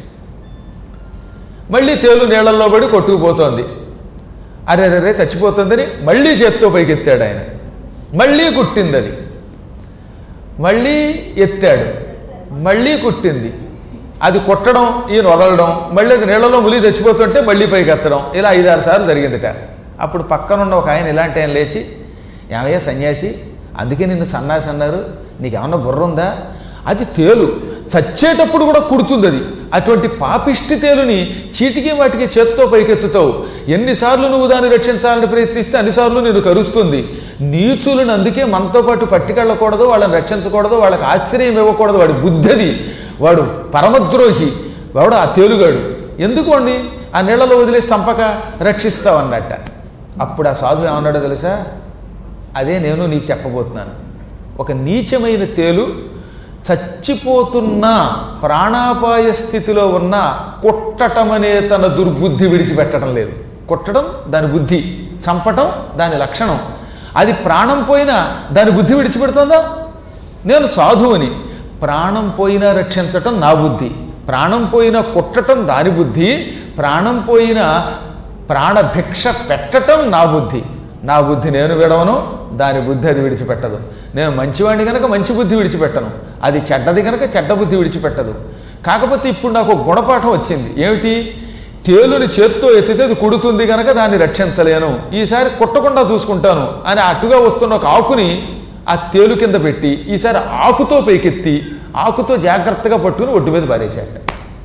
మళ్ళీ తేలు నీళ్ళల్లో పడి కొట్టుకుపోతోంది అరే అరే చచ్చిపోతుందని మళ్ళీ చేత్తో పైకెత్తాడు ఆయన మళ్ళీ కుట్టింది అది మళ్ళీ ఎత్తాడు మళ్ళీ కుట్టింది అది కొట్టడం ఈయన వదలడం మళ్ళీ అది నీళ్ళలో ములి చచ్చిపోతుంటే మళ్ళీ పైకి ఎత్తడం ఇలా ఐదారు సార్లు జరిగిందిట అప్పుడు పక్కనున్న ఒక ఆయన ఇలాంటి ఆయన లేచి ఏమయ్యా సన్యాసి అందుకే నిన్ను సన్నాసి అన్నారు నీకేమన్నా బుర్ర ఉందా అది తేలు చచ్చేటప్పుడు కూడా కుడుతుంది అది అటువంటి పాపిష్టి తేలుని చీటికి వాటికి చేత్తో పైకెత్తుతావు ఎన్నిసార్లు నువ్వు దాన్ని రక్షించాలని ప్రయత్నిస్తే అన్నిసార్లు నేను కరుస్తుంది నీచులను అందుకే మనతో పాటు పట్టుకెళ్ళకూడదు వాళ్ళని రక్షించకూడదు వాళ్ళకి ఆశ్రయం ఇవ్వకూడదు వాడి బుద్ధది వాడు పరమద్రోహి వాడు ఆ తేలుగాడు ఎందుకు అండి ఆ నీళ్ళలో వదిలేసి చంపక రక్షిస్తావన్నట్ట అప్పుడు ఆ సాధువు ఏమన్నాడో తెలుసా అదే నేను నీకు చెప్పబోతున్నాను ఒక నీచమైన తేలు చచ్చిపోతున్నా ప్రాణాపాయ స్థితిలో ఉన్న కొట్టటమనే తన దుర్బుద్ధి విడిచిపెట్టడం లేదు కొట్టడం దాని బుద్ధి చంపటం దాని లక్షణం అది ప్రాణం పోయినా దాని బుద్ధి విడిచిపెడుతుందా నేను సాధువుని ప్రాణం పోయినా రక్షించటం నా బుద్ధి ప్రాణం పోయినా కొట్టటం దాని బుద్ధి ప్రాణం పోయినా ప్రాణభిక్ష పెట్టటం నా బుద్ధి నా బుద్ధి నేను విడవను దాని బుద్ధి అది విడిచిపెట్టదు నేను మంచివాడిని కనుక మంచి బుద్ధి విడిచిపెట్టను అది చెడ్డది కనుక చెడ్డ బుద్ధి విడిచిపెట్టదు కాకపోతే ఇప్పుడు నాకు ఒక గుణపాఠం వచ్చింది ఏమిటి తేలుని చేత్తో ఎత్తితే అది కుడుతుంది కనుక దాన్ని రక్షించలేను ఈసారి కుట్టకుండా చూసుకుంటాను అని అటుగా వస్తున్న ఒక ఆకుని ఆ తేలు కింద పెట్టి ఈసారి ఆకుతో పైకెత్తి ఆకుతో జాగ్రత్తగా పట్టుకుని ఒడ్డు మీద పారేశాడు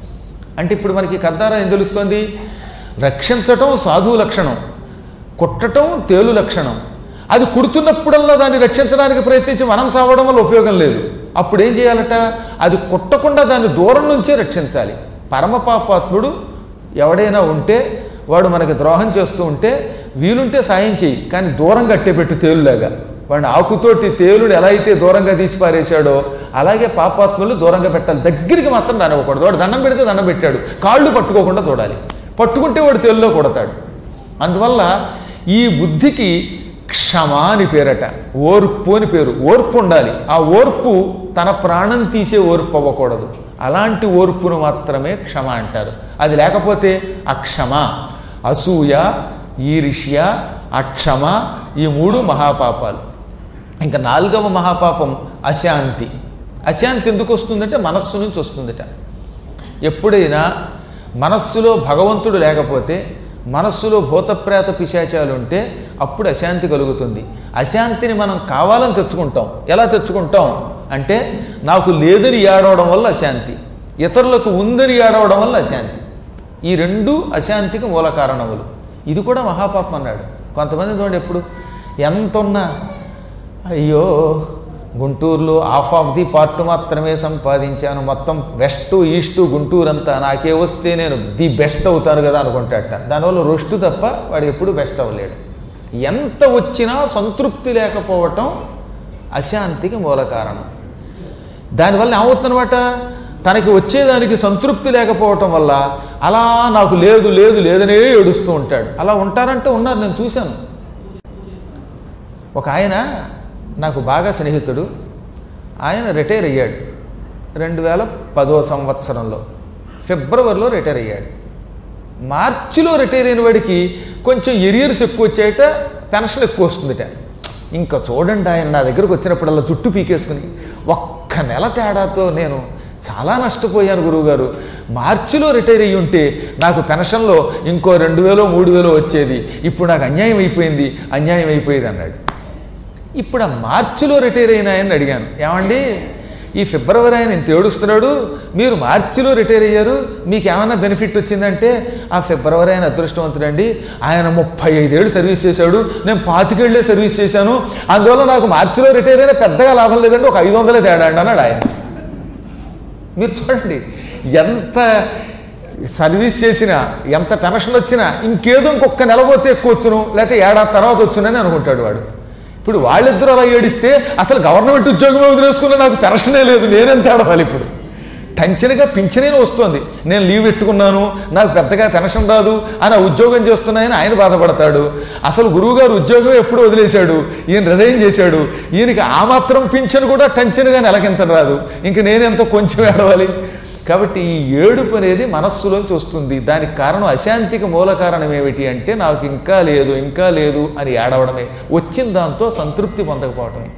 అంటే ఇప్పుడు మనకి కద్దారా ఏం తెలుస్తోంది రక్షించటం సాధువు లక్షణం కొట్టటం తేలు లక్షణం అది కుడుతున్నప్పుడల్లా దాన్ని రక్షించడానికి ప్రయత్నించి మనం చావడం వల్ల ఉపయోగం లేదు అప్పుడు ఏం చేయాలట అది కొట్టకుండా దాన్ని దూరం నుంచే రక్షించాలి పరమపాపాత్ముడు ఎవడైనా ఉంటే వాడు మనకి ద్రోహం చేస్తూ ఉంటే వీలుంటే సాయం చేయి కానీ దూరం కట్టేపెట్టు తేలులాగా వాడిని ఆకుతోటి తేలుడు ఎలా అయితే దూరంగా తీసి పారేశాడో అలాగే పాపాత్ములు దూరంగా పెట్టాలి దగ్గరికి మాత్రం రానివ్వకూడదు వాడు దండం పెడితే దండం పెట్టాడు కాళ్ళు పట్టుకోకుండా చూడాలి పట్టుకుంటే వాడు తేలులో కొడతాడు అందువల్ల ఈ బుద్ధికి క్షమ అని పేరట ఓర్పు అని పేరు ఓర్పు ఉండాలి ఆ ఓర్పు తన ప్రాణం తీసే ఓర్పు అవ్వకూడదు అలాంటి ఓర్పును మాత్రమే క్షమ అంటారు అది లేకపోతే అక్షమ అసూయ ఈరిష్య అక్షమ ఈ మూడు మహాపాపాలు ఇంకా నాలుగవ మహాపాపం అశాంతి అశాంతి ఎందుకు వస్తుందంటే మనస్సు నుంచి వస్తుందట ఎప్పుడైనా మనస్సులో భగవంతుడు లేకపోతే మనస్సులో భూతప్రేత పిశాచాలు ఉంటే అప్పుడు అశాంతి కలుగుతుంది అశాంతిని మనం కావాలని తెచ్చుకుంటాం ఎలా తెచ్చుకుంటాం అంటే నాకు లేదని ఏడవడం వల్ల అశాంతి ఇతరులకు ఉందని ఏడవడం వల్ల అశాంతి ఈ రెండు అశాంతికి మూల కారణములు ఇది కూడా మహాపాపం అన్నాడు కొంతమంది చూడండి ఎప్పుడు ఎంత ఉన్నా అయ్యో గుంటూరులో హాఫ్ ఆఫ్ ది పార్ట్ మాత్రమే సంపాదించాను మొత్తం వెస్ట్ ఈస్ట్ గుంటూరు అంతా నాకే వస్తే నేను ది బెస్ట్ అవుతాను కదా అనుకుంటాట దానివల్ల రొస్టు తప్ప వాడు ఎప్పుడు బెస్ట్ అవ్వలేడు ఎంత వచ్చినా సంతృప్తి లేకపోవటం అశాంతికి మూల కారణం దానివల్ల ఏమవుతుందన్నమాట తనకి వచ్చేదానికి సంతృప్తి లేకపోవటం వల్ల అలా నాకు లేదు లేదు లేదనే ఏడుస్తూ ఉంటాడు అలా ఉంటారంటే ఉన్నారు నేను చూశాను ఒక ఆయన నాకు బాగా స్నేహితుడు ఆయన రిటైర్ అయ్యాడు రెండు వేల పదో సంవత్సరంలో ఫిబ్రవరిలో రిటైర్ అయ్యాడు మార్చిలో రిటైర్ అయిన వాడికి కొంచెం ఎరియర్స్ ఎక్కువ వచ్చాయట పెన్షన్ ఎక్కువ వస్తుందిట ఇంకా చూడండి ఆయన నా దగ్గరకు వచ్చినప్పుడల్లా జుట్టు పీకేసుకుని ఒక్క నెల తేడాతో నేను చాలా నష్టపోయాను గురువుగారు మార్చిలో రిటైర్ అయ్యి ఉంటే నాకు పెన్షన్లో ఇంకో రెండు వేలో మూడు వేలో వచ్చేది ఇప్పుడు నాకు అన్యాయం అయిపోయింది అన్యాయం అయిపోయేది అన్నాడు ఇప్పుడు ఆ మార్చిలో రిటైర్ అయిన ఆయన్ని అడిగాను ఏమండి ఈ ఫిబ్రవరి ఆయన ఇంత ఏడుస్తున్నాడు మీరు మార్చిలో రిటైర్ అయ్యారు మీకు ఏమైనా బెనిఫిట్ వచ్చిందంటే ఆ ఫిబ్రవరి ఆయన అదృష్టవంతుడండి ఆయన ముప్పై ఐదేళ్ళు సర్వీస్ చేశాడు నేను పాతికేళ్లే సర్వీస్ చేశాను అందువల్ల నాకు మార్చిలో రిటైర్ అయినా పెద్దగా లాభం లేదండి ఒక ఐదు వందలే తేడా అండి అన్నాడు ఆయన మీరు చూడండి ఎంత సర్వీస్ చేసినా ఎంత పెన్షన్ వచ్చినా ఇంకేదో ఇంకొక నెల పోతే ఎక్కువ వచ్చును లేకపోతే ఏడాది తర్వాత వచ్చునని అనుకుంటాడు వాడు ఇప్పుడు వాళ్ళిద్దరూ అలా ఏడిస్తే అసలు గవర్నమెంట్ ఉద్యోగమే వదిలేసుకున్న నాకు పెన్షనే లేదు నేనేం తేడాలి ఇప్పుడు టెన్షన్గా పింఛనే వస్తుంది నేను లీవ్ పెట్టుకున్నాను నాకు పెద్దగా పెన్షన్ రాదు అని ఆ ఉద్యోగం చేస్తున్నాయని ఆయన బాధపడతాడు అసలు గురువుగారు ఉద్యోగం ఎప్పుడు వదిలేశాడు ఈయన హృదయం చేశాడు ఈయనకి ఆ మాత్రం పింఛన్ కూడా టెన్షన్గా నెలకింత రాదు ఇంక నేనెంత కొంచెం ఏడవాలి కాబట్టి ఈ ఏడుపు అనేది మనస్సులోంచి వస్తుంది దానికి కారణం అశాంతికి మూల కారణం ఏమిటి అంటే నాకు ఇంకా లేదు ఇంకా లేదు అని ఏడవడమే వచ్చిన దాంతో సంతృప్తి పొందకపోవడమే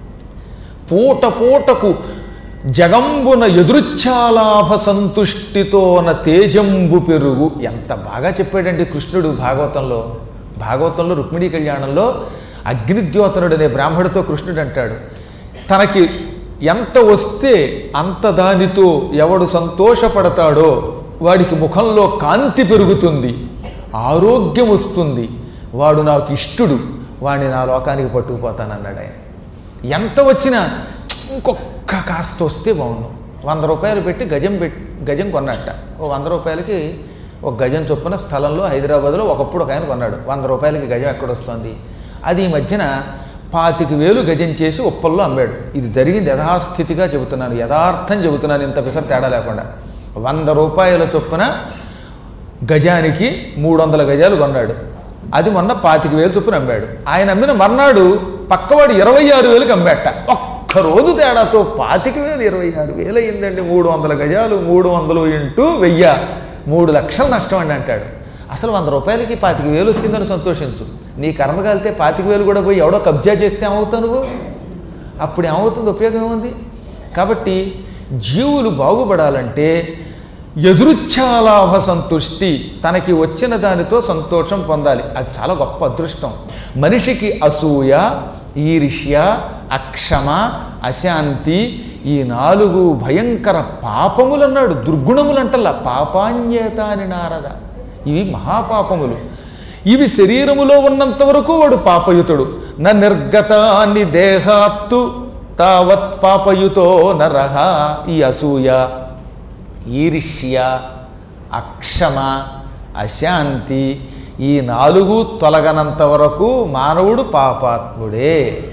పూట పూటకు జగంబున ఎదురుచ్ఛాలాభ సంతుష్టితోన తేజంబు పెరుగు ఎంత బాగా చెప్పాడండి కృష్ణుడు భాగవతంలో భాగవతంలో రుక్మిణీ కళ్యాణంలో అగ్నిద్యోతనుడు అనే బ్రాహ్మడితో కృష్ణుడు అంటాడు తనకి ఎంత వస్తే అంత దానితో ఎవడు సంతోషపడతాడో వాడికి ముఖంలో కాంతి పెరుగుతుంది ఆరోగ్యం వస్తుంది వాడు నాకు ఇష్టుడు వాడిని నా లోకానికి పట్టుకుపోతానన్నాడు ఆయన ఎంత వచ్చినా ఇంకొక కాస్త వస్తే బాగుండు వంద రూపాయలు పెట్టి గజం పెట్టి గజం కొన్నట్ట ఓ వంద రూపాయలకి ఒక గజం చొప్పున స్థలంలో హైదరాబాద్లో ఒకప్పుడు ఒక ఆయన కొన్నాడు వంద రూపాయలకి గజం ఎక్కడ వస్తుంది అది ఈ మధ్యన పాతిక వేలు గజం చేసి ఉప్పల్లో అమ్మాడు ఇది జరిగింది యథాస్థితిగా చెబుతున్నాను యథార్థం చెబుతున్నాను ఇంత పిసర తేడా లేకుండా వంద రూపాయల చొప్పున గజానికి మూడు వందల గజాలు కొన్నాడు అది మొన్న పాతిక వేలు చొప్పున అమ్మాడు ఆయన అమ్మిన మర్నాడు పక్కవాడు ఇరవై ఆరు వేలకు అమ్మాట ఒక్క రోజు తేడాతో పాతిక వేలు ఇరవై ఆరు వేలు అయిందండి మూడు వందల గజాలు మూడు వందలు ఇంటూ వెయ్యి మూడు లక్షలు నష్టం అండి అంటాడు అసలు వంద రూపాయలకి పాతిక వేలు వచ్చిందని సంతోషించు నీ కర్మ కలితే పాతిక వేలు కూడా పోయి ఎవడో కబ్జా చేస్తే ఏమవుతావు నువ్వు అప్పుడు ఏమవుతుంది ఉపయోగం ఏముంది కాబట్టి జీవులు బాగుపడాలంటే ఎదురుచ్ఛాలాభ సంతుష్టి తనకి వచ్చిన దానితో సంతోషం పొందాలి అది చాలా గొప్ప అదృష్టం మనిషికి అసూయ ఈర్ష్య అక్షమ అశాంతి ఈ నాలుగు భయంకర పాపములు అన్నాడు దుర్గుణములు అంటల్లా పాపాన్యేత అని నారద ఇవి మహాపాపములు ఇవి శరీరములో ఉన్నంత వరకు వాడు పాపయుతుడు న నిర్గతాన్ని దేహాత్తు తావత్ పాపయుతో నరహ ఈ అసూయ ఈర్ష్య అక్షమ అశాంతి ఈ నాలుగు తొలగనంత వరకు మానవుడు పాపాత్ముడే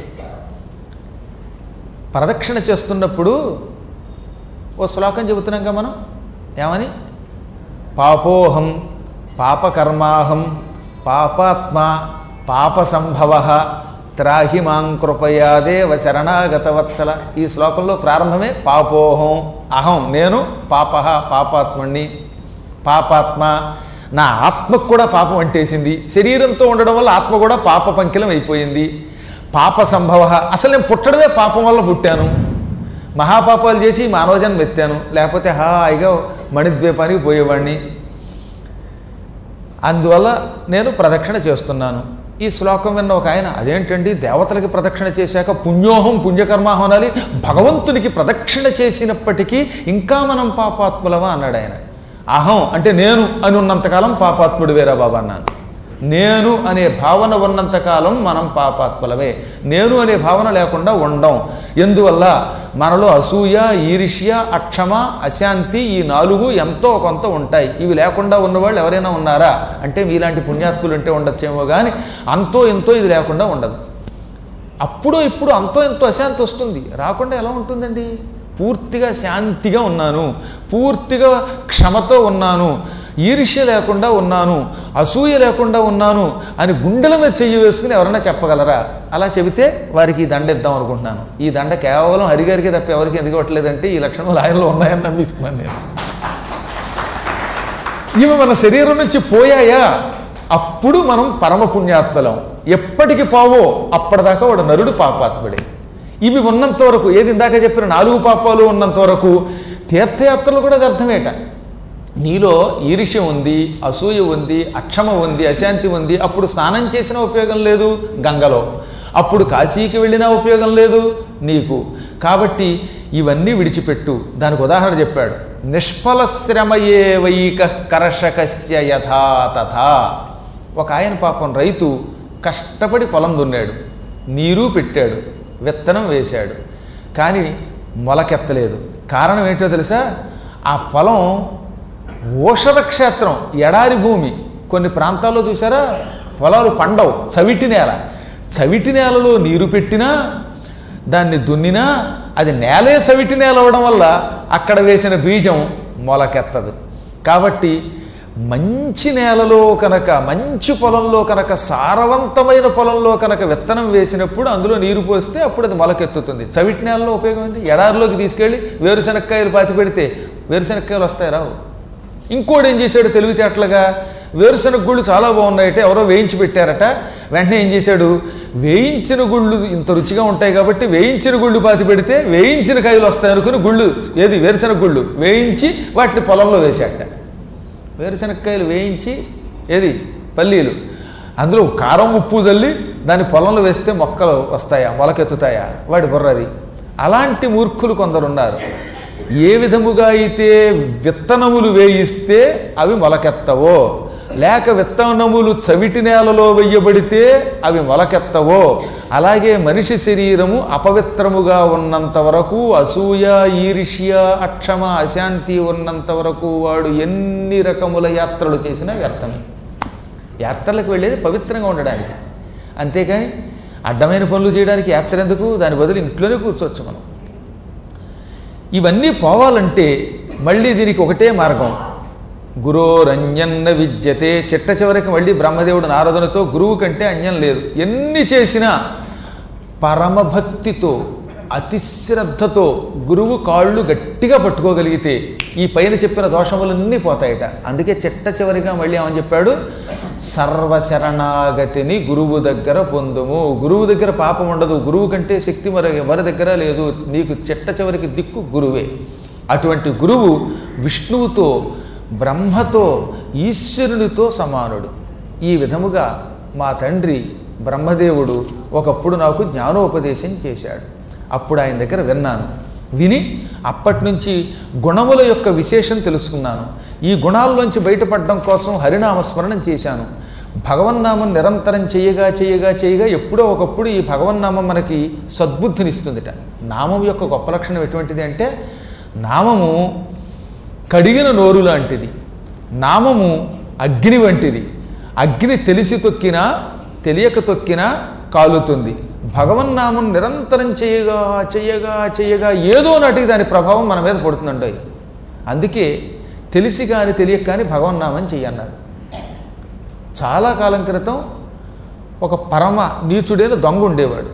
ప్రదక్షిణ చేస్తున్నప్పుడు ఓ శ్లోకం చెబుతున్నాం మనం ఏమని పాపోహం పాపకర్మాహం పాపాత్మ పాప సంభవ త్రాహి మాం కృపయాదేవ శరణాగత వత్సల ఈ శ్లోకంలో ప్రారంభమే పాపోహం అహం నేను పాప పాపాత్ముణ్ణి పాపాత్మ నా ఆత్మకు కూడా పాపం అంటేసింది శరీరంతో ఉండడం వల్ల ఆత్మ కూడా పాప పంకిలం అయిపోయింది పాప సంభవ అసలు నేను పుట్టడమే పాపం వల్ల పుట్టాను మహాపాపాలు చేసి మానవజన్మ ఎత్తాను లేకపోతే హాయిగా మణిద్వీపానికి పోయేవాడిని అందువల్ల నేను ప్రదక్షిణ చేస్తున్నాను ఈ శ్లోకం విన్న ఒక ఆయన అదేంటండి దేవతలకి ప్రదక్షిణ చేశాక పుణ్యోహం పుణ్యకర్మాహం అనాలి భగవంతునికి ప్రదక్షిణ చేసినప్పటికీ ఇంకా మనం పాపాత్ములమా అన్నాడు ఆయన అహం అంటే నేను అని ఉన్నంతకాలం పాపాత్ముడు వేరా బాబా అన్నాను నేను అనే భావన ఉన్నంతకాలం మనం పాపాత్ములమే నేను అనే భావన లేకుండా ఉండం ఎందువల్ల మనలో అసూయ ఈర్ష్య అక్షమ అశాంతి ఈ నాలుగు ఎంతో కొంత ఉంటాయి ఇవి లేకుండా ఉన్నవాళ్ళు ఎవరైనా ఉన్నారా అంటే మీలాంటి పుణ్యాత్ములు ఉంటే ఉండొచ్చేమో కానీ అంతో ఎంతో ఇది లేకుండా ఉండదు అప్పుడు ఇప్పుడు అంతో ఎంతో అశాంతి వస్తుంది రాకుండా ఎలా ఉంటుందండి పూర్తిగా శాంతిగా ఉన్నాను పూర్తిగా క్షమతో ఉన్నాను ఈర్ష్య లేకుండా ఉన్నాను అసూయ లేకుండా ఉన్నాను అని గుండెల మీద చెయ్యి వేసుకుని ఎవరైనా చెప్పగలరా అలా చెబితే వారికి ఈ దండ ఇద్దాం అనుకుంటున్నాను ఈ దండ కేవలం హరిగారికి తప్ప ఎవరికి ఎందుకు ఇవ్వట్లేదంటే ఈ లక్షణాలు ఆయనలో ఉన్నాయని నమ్మిస్తున్నాను నేను ఇవి మన శరీరం నుంచి పోయాయా అప్పుడు మనం పరమ పుణ్యాత్మలం ఎప్పటికి పోవో అప్పటిదాకా వాడు నరుడు పాపాత్ముడే ఇవి ఉన్నంత వరకు ఏది ఇందాక చెప్పిన నాలుగు పాపాలు ఉన్నంత వరకు తీర్థయాత్రలు కూడా అది అర్థమేట నీలో ఈర్ష్య ఉంది అసూయ ఉంది అక్షమ ఉంది అశాంతి ఉంది అప్పుడు స్నానం చేసిన ఉపయోగం లేదు గంగలో అప్పుడు కాశీకి వెళ్ళినా ఉపయోగం లేదు నీకు కాబట్టి ఇవన్నీ విడిచిపెట్టు దానికి ఉదాహరణ చెప్పాడు నిష్ఫల శ్రమయే వైక కర్షకస్య యథా తథా ఒక ఆయన పాపం రైతు కష్టపడి పొలం దున్నాడు నీరు పెట్టాడు విత్తనం వేశాడు కానీ మొలకెత్తలేదు కారణం ఏంటో తెలుసా ఆ పొలం ఓషధ క్షేత్రం ఎడారి భూమి కొన్ని ప్రాంతాల్లో చూసారా పొలాలు పండవు చవిటి నేల చవిటి నేలలో నీరు పెట్టినా దాన్ని దున్నినా అది నేలే చవిటి నేల అవ్వడం వల్ల అక్కడ వేసిన బీజం మొలకెత్తదు కాబట్టి మంచి నేలలో కనుక మంచి పొలంలో కనుక సారవంతమైన పొలంలో కనుక విత్తనం వేసినప్పుడు అందులో నీరు పోస్తే అప్పుడు అది మొలకెత్తుతుంది చవిటి నేలలో ఉపయోగం ఏంది ఎడారిలోకి తీసుకెళ్ళి వేరుశనక్కాయలు పాతి పెడితే వేరుశనక్కాయలు వస్తాయి రావు ఇంకోటి ఏం చేశాడు తెలివితేటలుగా వేరుశనగ గుళ్ళు చాలా బాగున్నాయట ఎవరో వేయించి పెట్టారట వెంటనే ఏం చేశాడు వేయించిన గుళ్ళు ఇంత రుచిగా ఉంటాయి కాబట్టి వేయించిన గుళ్ళు పాతి పెడితే వేయించిన కాయలు వస్తాయి అనుకుని గుళ్ళు ఏది వేరుశనగ గుళ్ళు వేయించి వాటిని పొలంలో వేశాట వేరుశనక్కాయలు వేయించి ఏది పల్లీలు అందులో కారం ఉప్పు చల్లి దాన్ని పొలంలో వేస్తే మొక్కలు వస్తాయా మొలకెత్తుతాయా వాడి బుర్రది అలాంటి మూర్ఖులు కొందరున్నారు ఏ విధముగా అయితే విత్తనములు వేయిస్తే అవి మొలకెత్తవో లేక విత్తనములు చవిటి నేలలో వెయ్యబడితే అవి మొలకెత్తవో అలాగే మనిషి శరీరము అపవిత్రముగా ఉన్నంత వరకు అసూయ ఈర్ష్య అక్షమ అశాంతి ఉన్నంత వరకు వాడు ఎన్ని రకముల యాత్రలు చేసినా వ్యర్థమే యాత్రలకు వెళ్ళేది పవిత్రంగా ఉండడానికి అంతేకాని అడ్డమైన పనులు చేయడానికి యాత్ర ఎందుకు దాని బదులు ఇంట్లోనే కూర్చోవచ్చు మనం ఇవన్నీ పోవాలంటే మళ్ళీ దీనికి ఒకటే మార్గం గురోరంజన్న విద్యతే చిట్ట చివరికి మళ్ళీ బ్రహ్మదేవుడు నారదునితో గురువు కంటే అన్యం లేదు ఎన్ని చేసినా పరమభక్తితో అతిశ్రద్ధతో గురువు కాళ్ళు గట్టిగా పట్టుకోగలిగితే ఈ పైన చెప్పిన దోషములన్నీ పోతాయట అందుకే చిట్ట చివరిగా మళ్ళీ ఏమని చెప్పాడు సర్వశరణాగతిని గురువు దగ్గర పొందుము గురువు దగ్గర పాపం ఉండదు గురువు కంటే శక్తి మరి ఎవరి దగ్గర లేదు నీకు చిట్ట చివరికి దిక్కు గురువే అటువంటి గురువు విష్ణువుతో బ్రహ్మతో ఈశ్వరునితో సమానుడు ఈ విధముగా మా తండ్రి బ్రహ్మదేవుడు ఒకప్పుడు నాకు జ్ఞానోపదేశం చేశాడు అప్పుడు ఆయన దగ్గర విన్నాను విని అప్పటి నుంచి గుణముల యొక్క విశేషం తెలుసుకున్నాను ఈ గుణాల్లోంచి బయటపడడం కోసం హరినామస్మరణం చేశాను భగవన్నామం నిరంతరం చేయగా చేయగా చేయగా ఎప్పుడో ఒకప్పుడు ఈ భగవన్నామం మనకి సద్బుద్ధినిస్తుందిట నామం యొక్క గొప్ప లక్షణం ఎటువంటిది అంటే నామము కడిగిన నోరు లాంటిది నామము అగ్ని వంటిది అగ్ని తెలిసి తొక్కినా తెలియక తొక్కినా కాలుతుంది భగవన్నామం నిరంతరం చేయగా చేయగా చేయగా ఏదో నాటికి దాని ప్రభావం మన మీద పడుతుందండి అందుకే తెలిసి కానీ తెలియక కానీ భగవన్నామం చెయ్యన్నారు చాలా కాలం క్రితం ఒక పరమ నీచుడైన దొంగ ఉండేవాడు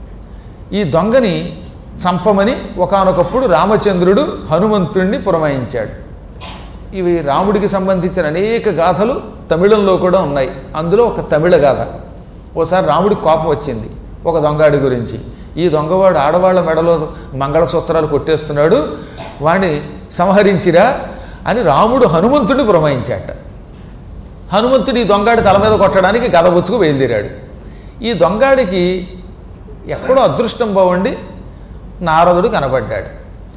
ఈ దొంగని చంపమని ఒకానొకప్పుడు రామచంద్రుడు హనుమంతుణ్ణి పురమాయించాడు ఇవి రాముడికి సంబంధించిన అనేక గాథలు తమిళంలో కూడా ఉన్నాయి అందులో ఒక తమిళ గాథ ఓసారి రాముడికి కోపం వచ్చింది ఒక దొంగాడి గురించి ఈ దొంగవాడు ఆడవాళ్ళ మెడలో మంగళసూత్రాలు కొట్టేస్తున్నాడు వాణ్ణి సంహరించిరా అని రాముడు హనుమంతుడిని పురమాయించాట హనుమంతుడు ఈ దొంగాడి తల మీద కొట్టడానికి గద బుచ్చుకు బయలుదేరాడు ఈ దొంగాడికి ఎక్కడో అదృష్టం బాగుండి నారదుడు కనబడ్డాడు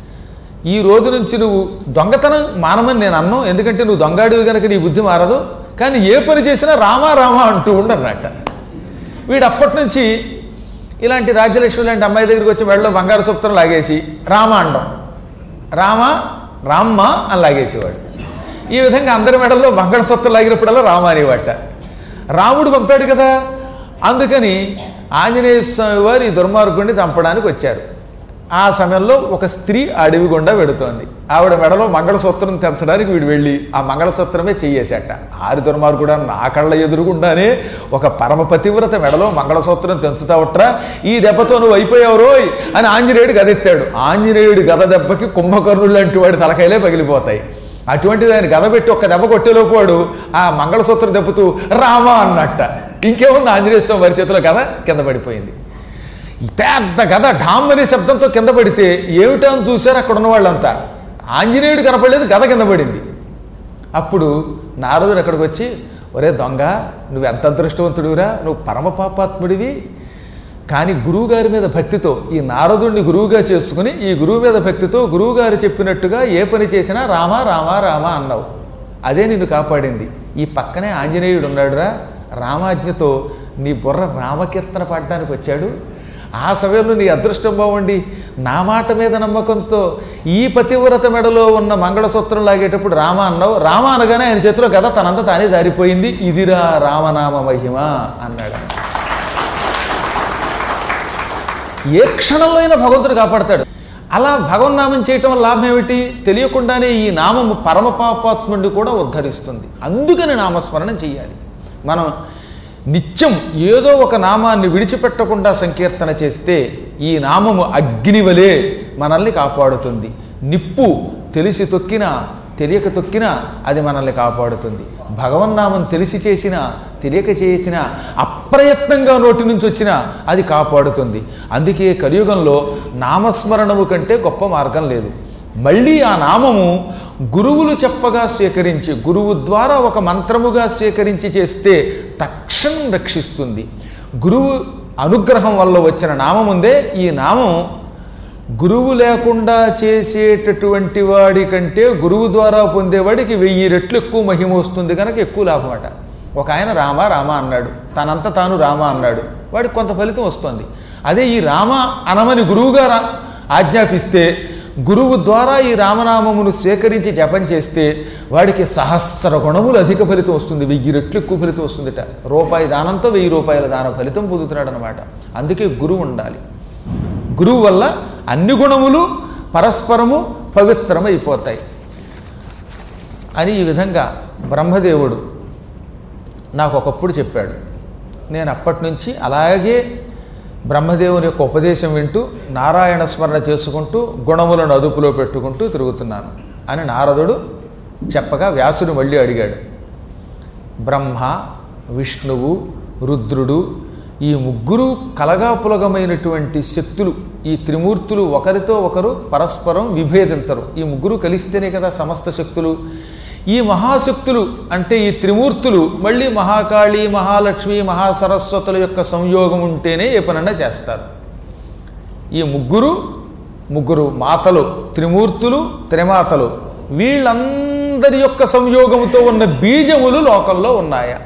ఈ రోజు నుంచి నువ్వు దొంగతనం మానమని నేను అన్నాను ఎందుకంటే నువ్వు దొంగాడివి కనుక నీ బుద్ధి మారదు కానీ ఏ పని చేసినా రామా రామా అంటూ ఉండన్నట్ట వీడు అప్పటి నుంచి ఇలాంటి రాజ్యలక్ష్మి లాంటి అమ్మాయి దగ్గరికి వచ్చి మెడలో బంగారు సూత్రం లాగేసి రామ అండం రామ రామ్మ అని లాగేసేవాడు ఈ విధంగా అందరి మెడల్లో మంగళసూత్రం లాగినప్పుడల్లా రామ అనేవాట రాముడు పంపాడు కదా అందుకని ఆంజనేయ స్వామి వారు ఈ దుర్మార్గుడిని చంపడానికి వచ్చారు ఆ సమయంలో ఒక స్త్రీ అడవి గుండా వెడుతోంది ఆవిడ మెడలో మంగళసూత్రం తెంచడానికి వీడు వెళ్ళి ఆ మంగళసూత్రమే చెయ్యేశాట ఆరి దుర్మార్గుడా నా కళ్ళ ఎదురుగుండానే ఒక పరమ పతివ్రత మెడలో మంగళసూత్రం తెంచుతావట్రా ఈ దెబ్బతో నువ్వు అయిపోయావు రోయ్ అని ఆంజనేయుడు గదెత్తాడు ఆంజనేయుడి గద దెబ్బకి కుంభకర్ణుడు లాంటి వాడి తలకాయలే పగిలిపోతాయి అటువంటిది ఆయన గద పెట్టి ఒక్క దెబ్బ కొట్టేలోపు వాడు ఆ మంగళసూత్రం దెబ్బతూ రామా అన్నట్ట ఇంకేముంది ఆంజనేయ స్వామి వారి చేతిలో గద కింద పడిపోయింది ఈ పెద్ద గద ఢామ్ అనే శబ్దంతో కింద పడితే ఏమిటో అని చూశారు అక్కడ ఉన్న వాళ్ళంతా ఆంజనేయుడు కనపడలేదు గద కింద పడింది అప్పుడు నారదుడు అక్కడికి వచ్చి ఒరే దొంగ నువ్వు ఎంత అదృష్టవంతుడివిరా నువ్వు పరమ పాపాత్ముడివి కానీ గురువుగారి మీద భక్తితో ఈ నారదుడిని గురువుగా చేసుకుని ఈ గురువు మీద భక్తితో గురువుగారు చెప్పినట్టుగా ఏ పని చేసినా రామా రామా రామా అన్నావు అదే నిన్ను కాపాడింది ఈ పక్కనే ఆంజనేయుడు ఉన్నాడురా రామాజ్ఞతో నీ బుర్ర రామకీర్తన పాడడానికి వచ్చాడు ఆ సమయంలో నీ అదృష్టం బాగుండి నా మాట మీద నమ్మకంతో ఈ పతివ్రత మెడలో ఉన్న మంగళసూత్రం లాగేటప్పుడు రామ అన్నావు రామ అనగానే ఆయన చేతిలో గద తనంతా తానే జారిపోయింది ఇదిరా రామనామ మహిమ అన్నాడు ఏ క్షణంలో అయినా భగవంతుడు కాపాడతాడు అలా భగవన్నామం చేయటం వల్ల లాభం ఏమిటి తెలియకుండానే ఈ నామము పరమ పాపాత్ముడిని కూడా ఉద్ధరిస్తుంది అందుకని నామస్మరణం చేయాలి మనం నిత్యం ఏదో ఒక నామాన్ని విడిచిపెట్టకుండా సంకీర్తన చేస్తే ఈ నామము అగ్నివలే మనల్ని కాపాడుతుంది నిప్పు తెలిసి తొక్కినా తెలియక తొక్కినా అది మనల్ని కాపాడుతుంది భగవన్నామం తెలిసి చేసినా తెలియక చేసినా అప్రయత్నంగా నోటి నుంచి వచ్చినా అది కాపాడుతుంది అందుకే కలియుగంలో నామస్మరణము కంటే గొప్ప మార్గం లేదు మళ్ళీ ఆ నామము గురువులు చెప్పగా స్వీకరించి గురువు ద్వారా ఒక మంత్రముగా స్వీకరించి చేస్తే తక్షణం రక్షిస్తుంది గురువు అనుగ్రహం వల్ల వచ్చిన నామం ఉందే ఈ నామం గురువు లేకుండా చేసేటటువంటి వాడి కంటే గురువు ద్వారా పొందేవాడికి వెయ్యి రెట్లు ఎక్కువ మహిమ వస్తుంది కనుక ఎక్కువ లాభం అట ఒక ఆయన రామ రామ అన్నాడు తనంత తాను రామ అన్నాడు వాడికి కొంత ఫలితం వస్తుంది అదే ఈ రామ అనమని గురువుగారు ఆజ్ఞాపిస్తే గురువు ద్వారా ఈ రామనామమును సేకరించి జపం చేస్తే వాడికి సహస్ర గుణములు అధిక ఫలితం వస్తుంది వెయ్యి రెట్లు ఎక్కువ ఫలితం వస్తుందిట రూపాయి దానంతో వెయ్యి రూపాయల దాన ఫలితం పొందుతున్నాడు అనమాట అందుకే గురువు ఉండాలి గురువు వల్ల అన్ని గుణములు పరస్పరము పవిత్రమైపోతాయి అని ఈ విధంగా బ్రహ్మదేవుడు నాకు ఒకప్పుడు చెప్పాడు నేను అప్పటి నుంచి అలాగే బ్రహ్మదేవుని యొక్క ఉపదేశం వింటూ నారాయణ స్మరణ చేసుకుంటూ గుణములను అదుపులో పెట్టుకుంటూ తిరుగుతున్నాను అని నారదుడు చెప్పగా వ్యాసుడు మళ్ళీ అడిగాడు బ్రహ్మ విష్ణువు రుద్రుడు ఈ ముగ్గురు కలగాపులగమైనటువంటి శక్తులు ఈ త్రిమూర్తులు ఒకరితో ఒకరు పరస్పరం విభేదించరు ఈ ముగ్గురు కలిస్తేనే కదా సమస్త శక్తులు ఈ మహాశక్తులు అంటే ఈ త్రిమూర్తులు మళ్ళీ మహాకాళి మహాలక్ష్మి మహాసరస్వతుల యొక్క సంయోగం ఉంటేనే ఏ పనన్నా చేస్తారు ఈ ముగ్గురు ముగ్గురు మాతలు త్రిమూర్తులు త్రిమాతలు వీళ్ళందరి యొక్క సంయోగముతో ఉన్న బీజములు లోకంలో ఉన్నాయా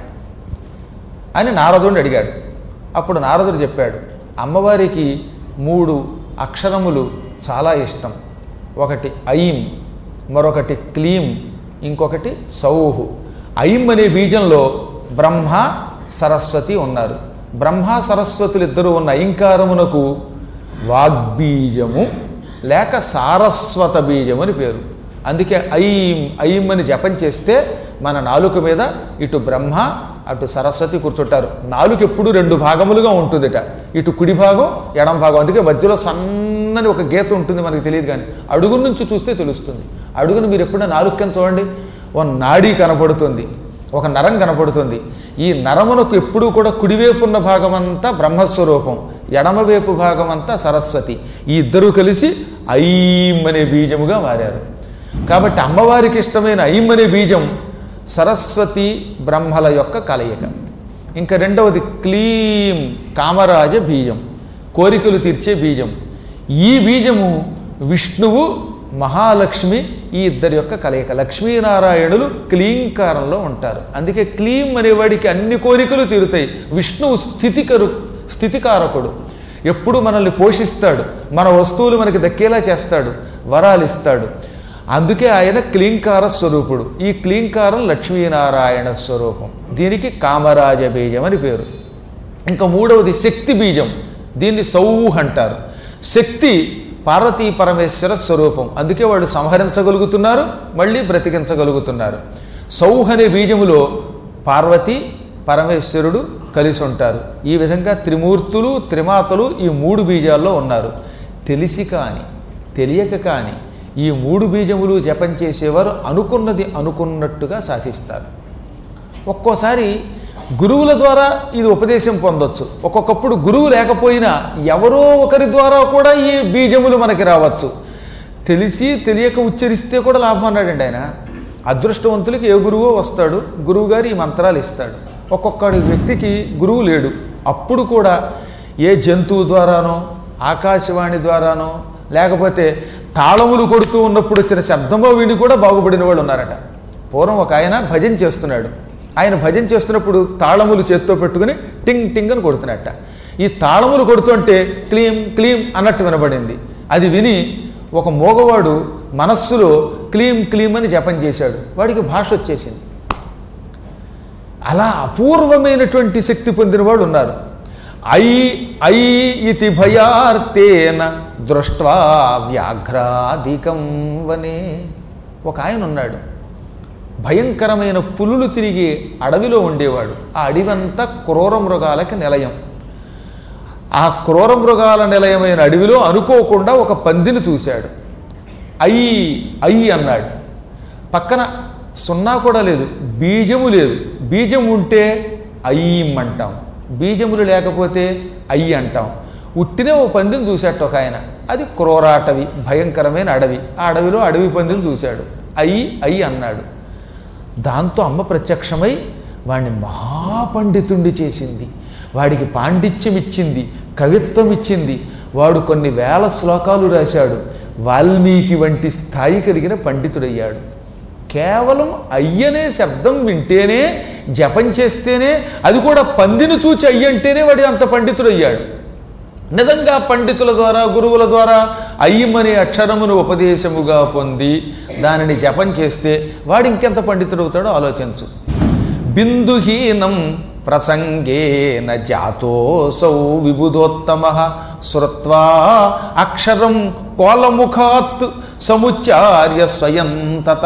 అని నారదుడిని అడిగాడు అప్పుడు నారదుడు చెప్పాడు అమ్మవారికి మూడు అక్షరములు చాలా ఇష్టం ఒకటి ఐం మరొకటి క్లీం ఇంకొకటి సౌహు ఐం అనే బీజంలో బ్రహ్మ సరస్వతి ఉన్నారు బ్రహ్మ సరస్వతులు ఇద్దరు ఉన్న ఐంకారమునకు వాగ్బీజము లేక సారస్వత బీజం అని పేరు అందుకే ఐం ఐం అని జపం చేస్తే మన నాలుక మీద ఇటు బ్రహ్మ అటు సరస్వతి కూర్చుంటారు నాలుక ఎప్పుడు రెండు భాగములుగా ఉంటుందిట ఇటు కుడి భాగం ఎడం భాగం అందుకే మధ్యలో సన్నని ఒక గీత ఉంటుంది మనకి తెలియదు కానీ అడుగు నుంచి చూస్తే తెలుస్తుంది అడుగును మీరు ఎప్పుడైనా నాలుగు కింద చూడండి ఓ నాడీ కనపడుతుంది ఒక నరం కనపడుతుంది ఈ నరమునకు ఎప్పుడూ కూడా కుడివైపు ఉన్న భాగం అంతా బ్రహ్మస్వరూపం ఎడమవైపు భాగం అంతా సరస్వతి ఈ ఇద్దరూ కలిసి ఐం అనే బీజముగా మారారు కాబట్టి అమ్మవారికి ఇష్టమైన ఐం అనే బీజం సరస్వతి బ్రహ్మల యొక్క కలయిక ఇంకా రెండవది క్లీం కామరాజ బీజం కోరికలు తీర్చే బీజం ఈ బీజము విష్ణువు మహాలక్ష్మి ఈ ఇద్దరి యొక్క కలయిక లక్ష్మీనారాయణులు క్లీంకారంలో ఉంటారు అందుకే క్లీం అనేవాడికి అన్ని కోరికలు తీరుతాయి విష్ణువు స్థితికరు స్థితికారకుడు ఎప్పుడు మనల్ని పోషిస్తాడు మన వస్తువులు మనకి దక్కేలా చేస్తాడు వరాలు ఇస్తాడు అందుకే ఆయన క్లీంకార స్వరూపుడు ఈ క్లీంకారం లక్ష్మీనారాయణ స్వరూపం దీనికి కామరాజ బీజం అని పేరు ఇంకా మూడవది శక్తి బీజం దీన్ని సౌహ్ అంటారు శక్తి పార్వతీ పరమేశ్వర స్వరూపం అందుకే వాళ్ళు సంహరించగలుగుతున్నారు మళ్ళీ బ్రతికించగలుగుతున్నారు సౌహ్ అనే బీజములో పార్వతి పరమేశ్వరుడు కలిసి ఉంటారు ఈ విధంగా త్రిమూర్తులు త్రిమాతలు ఈ మూడు బీజాల్లో ఉన్నారు తెలిసి కాని తెలియక కాని ఈ మూడు బీజములు జపం చేసేవారు అనుకున్నది అనుకున్నట్టుగా సాధిస్తారు ఒక్కోసారి గురువుల ద్వారా ఇది ఉపదేశం పొందొచ్చు ఒక్కొక్కప్పుడు గురువు లేకపోయినా ఎవరో ఒకరి ద్వారా కూడా ఈ బీజములు మనకి రావచ్చు తెలిసి తెలియక ఉచ్చరిస్తే కూడా లాభం అన్నాడండి ఆయన అదృష్టవంతులకి ఏ గురువో వస్తాడు గురువు గారు ఈ మంత్రాలు ఇస్తాడు ఒక్కొక్కడి వ్యక్తికి గురువు లేడు అప్పుడు కూడా ఏ జంతువు ద్వారానో ఆకాశవాణి ద్వారానో లేకపోతే తాళములు కొడుతూ ఉన్నప్పుడు వచ్చిన శబ్దమో విని కూడా బాగుపడిన వాళ్ళు ఉన్నారట పూర్వం ఒక ఆయన భజన చేస్తున్నాడు ఆయన భజన చేస్తున్నప్పుడు తాళములు చేత్తో పెట్టుకుని టింగ్ టింగ్ అని కొడుతున్నట్ట ఈ తాళములు కొడుతుంటే క్లీం క్లీం అన్నట్టు వినబడింది అది విని ఒక మోగవాడు మనస్సులో క్లీం క్లీం అని జపం చేశాడు వాడికి భాష వచ్చేసింది అలా అపూర్వమైనటువంటి శక్తి పొందిన వాడు ఉన్నారు ఐ ఐ ఇతి భయార్తేన దృష్ట్వా వ్యాఘ్రాధికం వనే ఒక ఆయన ఉన్నాడు భయంకరమైన పులులు తిరిగి అడవిలో ఉండేవాడు ఆ అడవంతా క్రూర మృగాలకి నిలయం ఆ క్రూర మృగాల నిలయమైన అడవిలో అనుకోకుండా ఒక పందిని చూశాడు అయ్యి అయ్యి అన్నాడు పక్కన సున్నా కూడా లేదు బీజము లేదు బీజం ఉంటే అయ్యం అంటాం బీజములు లేకపోతే అయ్యి అంటాం ఉట్టినే ఓ పందిని చూశాట ఒక ఆయన అది క్రూరాటవి భయంకరమైన అడవి ఆ అడవిలో అడవి పందిని చూశాడు అయ్యి అయ్యి అన్నాడు దాంతో అమ్మ ప్రత్యక్షమై వాడిని మహాపండితుణ్ణి చేసింది వాడికి పాండిత్యం ఇచ్చింది కవిత్వం ఇచ్చింది వాడు కొన్ని వేల శ్లోకాలు రాశాడు వాల్మీకి వంటి స్థాయి కలిగిన పండితుడయ్యాడు కేవలం అయ్యనే శబ్దం వింటేనే జపం చేస్తేనే అది కూడా పందిని చూచి అయ్యంటేనే వాడి అంత పండితుడయ్యాడు నిజంగా పండితుల ద్వారా గురువుల ద్వారా అయ్యమనే అక్షరమును ఉపదేశముగా పొంది దానిని జపం చేస్తే వాడు ఇంకెంత పండితుడవుతాడో ఆలోచించు బిందుహీనం ప్రసంగేన జాతోసౌ విబుధోత్తమ శ్రుత్వా అక్షరం కోలముఖాత్ సముచ్చార్య స్వయం తత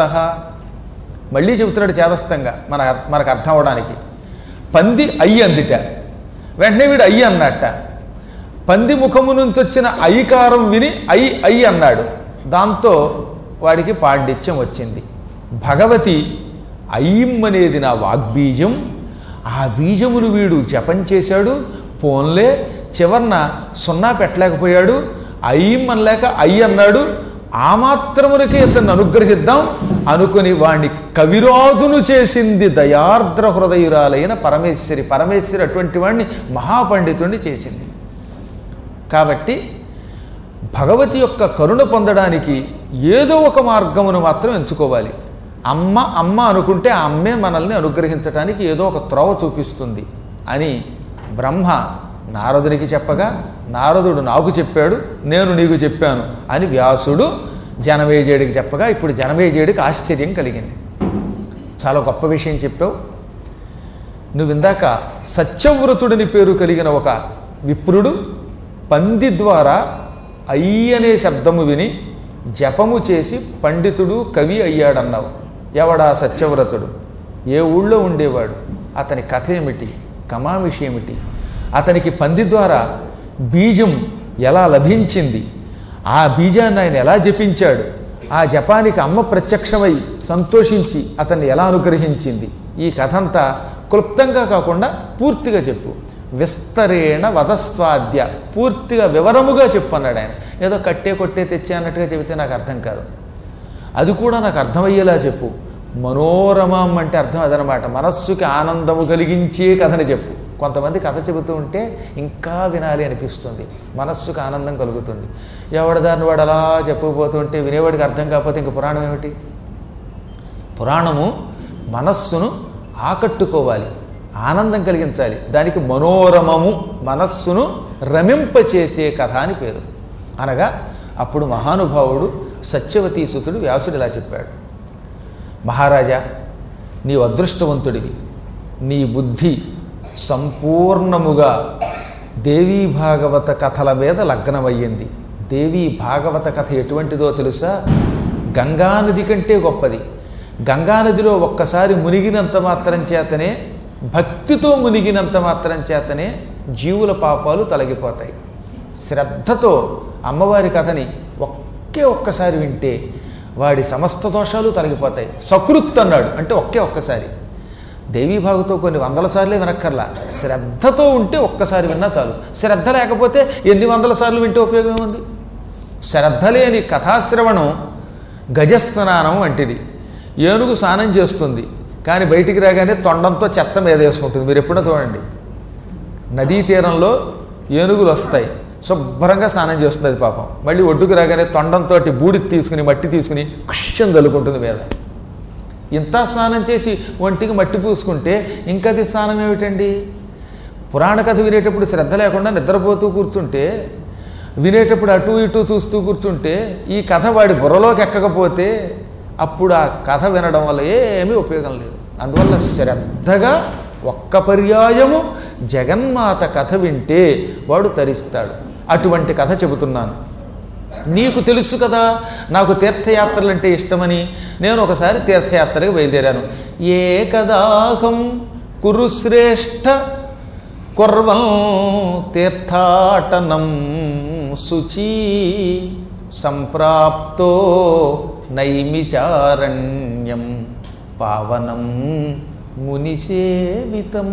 మళ్ళీ చెబుతున్నాడు చేదస్తంగా మన మనకు అర్థం అవడానికి పంది అయ్యి అందిట వెంటనే వీడు అయ్యి అన్నట్ట పంది ముఖము నుంచి వచ్చిన ఐకారం విని ఐ ఐ అన్నాడు దాంతో వాడికి పాండిత్యం వచ్చింది భగవతి ఐం అనేది నా వాగ్బీజం ఆ బీజమును వీడు జపం చేశాడు పోన్లే చివర్న సున్నా పెట్టలేకపోయాడు ఐం అనలేక ఐ అన్నాడు ఆ మాత్రమునకే ఇతన్ని అనుగ్రహిద్దాం అనుకుని వాణ్ణి కవిరాజును చేసింది దయార్ద్ర హృదయురాలైన పరమేశ్వరి పరమేశ్వరి అటువంటి వాణ్ణి మహాపండితుణ్ణి చేసింది కాబట్టి భగవతి యొక్క కరుణ పొందడానికి ఏదో ఒక మార్గమును మాత్రం ఎంచుకోవాలి అమ్మ అమ్మ అనుకుంటే ఆ అమ్మే మనల్ని అనుగ్రహించడానికి ఏదో ఒక త్రోవ చూపిస్తుంది అని బ్రహ్మ నారదునికి చెప్పగా నారదుడు నాకు చెప్పాడు నేను నీకు చెప్పాను అని వ్యాసుడు జనమేజయుడికి చెప్పగా ఇప్పుడు జనమేజయుడికి ఆశ్చర్యం కలిగింది చాలా గొప్ప విషయం చెప్పావు నువ్వు ఇందాక సత్యవ్రతుడిని పేరు కలిగిన ఒక విప్రుడు పంది ద్వారా అయ్యి అనే శబ్దము విని జపము చేసి పండితుడు కవి అయ్యాడన్నావు ఎవడా సత్యవ్రతుడు ఏ ఊళ్ళో ఉండేవాడు అతని కథ ఏమిటి కమామిషి ఏమిటి అతనికి పంది ద్వారా బీజం ఎలా లభించింది ఆ బీజాన్ని ఆయన ఎలా జపించాడు ఆ జపానికి అమ్మ ప్రత్యక్షమై సంతోషించి అతన్ని ఎలా అనుగ్రహించింది ఈ కథంతా క్లుప్తంగా కాకుండా పూర్తిగా చెప్పు విస్తరేణ వధస్వాద్య పూర్తిగా వివరముగా చెప్పు అన్నాడు ఆయన ఏదో కట్టే కొట్టే తెచ్చే అన్నట్టుగా చెబితే నాకు అర్థం కాదు అది కూడా నాకు అర్థమయ్యేలా చెప్పు మనోరమం అంటే అర్థం అదనమాట మనస్సుకి ఆనందము కలిగించే కథని చెప్పు కొంతమంది కథ చెబుతూ ఉంటే ఇంకా వినాలి అనిపిస్తుంది మనస్సుకు ఆనందం కలుగుతుంది ఎవడి దాన్ని వాడు అలా చెప్పకపోతుంటే వినేవాడికి అర్థం కాకపోతే ఇంక పురాణం ఏమిటి పురాణము మనస్సును ఆకట్టుకోవాలి ఆనందం కలిగించాలి దానికి మనోరమము మనస్సును రమింపచేసే కథ అని పేరు అనగా అప్పుడు మహానుభావుడు సత్యవతీసుతుడు వ్యాసుడు ఇలా చెప్పాడు మహారాజా నీ అదృష్టవంతుడివి నీ బుద్ధి సంపూర్ణముగా దేవీ భాగవత కథల మీద లగ్నమయ్యింది దేవీ భాగవత కథ ఎటువంటిదో తెలుసా గంగానది కంటే గొప్పది గంగానదిలో ఒక్కసారి మునిగినంత మాత్రం చేతనే భక్తితో మునిగినంత మాత్రం చేతనే జీవుల పాపాలు తొలగిపోతాయి శ్రద్ధతో అమ్మవారి కథని ఒకే ఒక్కసారి వింటే వాడి సమస్త దోషాలు తొలగిపోతాయి సకృత్ అన్నాడు అంటే ఒకే ఒక్కసారి దేవీ భాగతో కొన్ని వందల సార్లే వినక్కర్లా శ్రద్ధతో ఉంటే ఒక్కసారి విన్నా చాలు శ్రద్ధ లేకపోతే ఎన్ని వందల సార్లు వింటే ఉపయోగం ఏముంది శ్రద్ధ లేని కథాశ్రవణం గజస్నానం వంటిది ఏనుగు స్నానం చేస్తుంది కానీ బయటికి రాగానే తొండంతో చెత్త మీద వేసుకుంటుంది మీరు ఎప్పుడో చూడండి నదీ తీరంలో ఏనుగులు వస్తాయి శుభ్రంగా స్నానం చేస్తుంది అది పాపం మళ్ళీ ఒడ్డుకు రాగానే తొండంతో బూడి తీసుకుని మట్టి తీసుకుని కుష్యం చల్లుకుంటుంది మీద ఇంత స్నానం చేసి ఒంటికి మట్టి పూసుకుంటే ఇంకది స్నానం ఏమిటండి పురాణ కథ వినేటప్పుడు శ్రద్ధ లేకుండా నిద్రపోతూ కూర్చుంటే వినేటప్పుడు అటు ఇటు చూస్తూ కూర్చుంటే ఈ కథ వాడి బుర్రలోకి ఎక్కకపోతే అప్పుడు ఆ కథ వినడం వల్ల ఏమీ ఉపయోగం లేదు అందువల్ల శ్రద్ధగా ఒక్క పర్యాయము జగన్మాత కథ వింటే వాడు తరిస్తాడు అటువంటి కథ చెబుతున్నాను నీకు తెలుసు కదా నాకు తీర్థయాత్రలు అంటే ఇష్టమని నేను ఒకసారి తీర్థయాత్రకు బయలుదేరాను ఏ కదాహం కురు శ్రేష్ఠ కుర్వం తీర్థాటనం శుచి సంప్రాప్తో నైమిషారణ్యం పావనం మునిసేవితం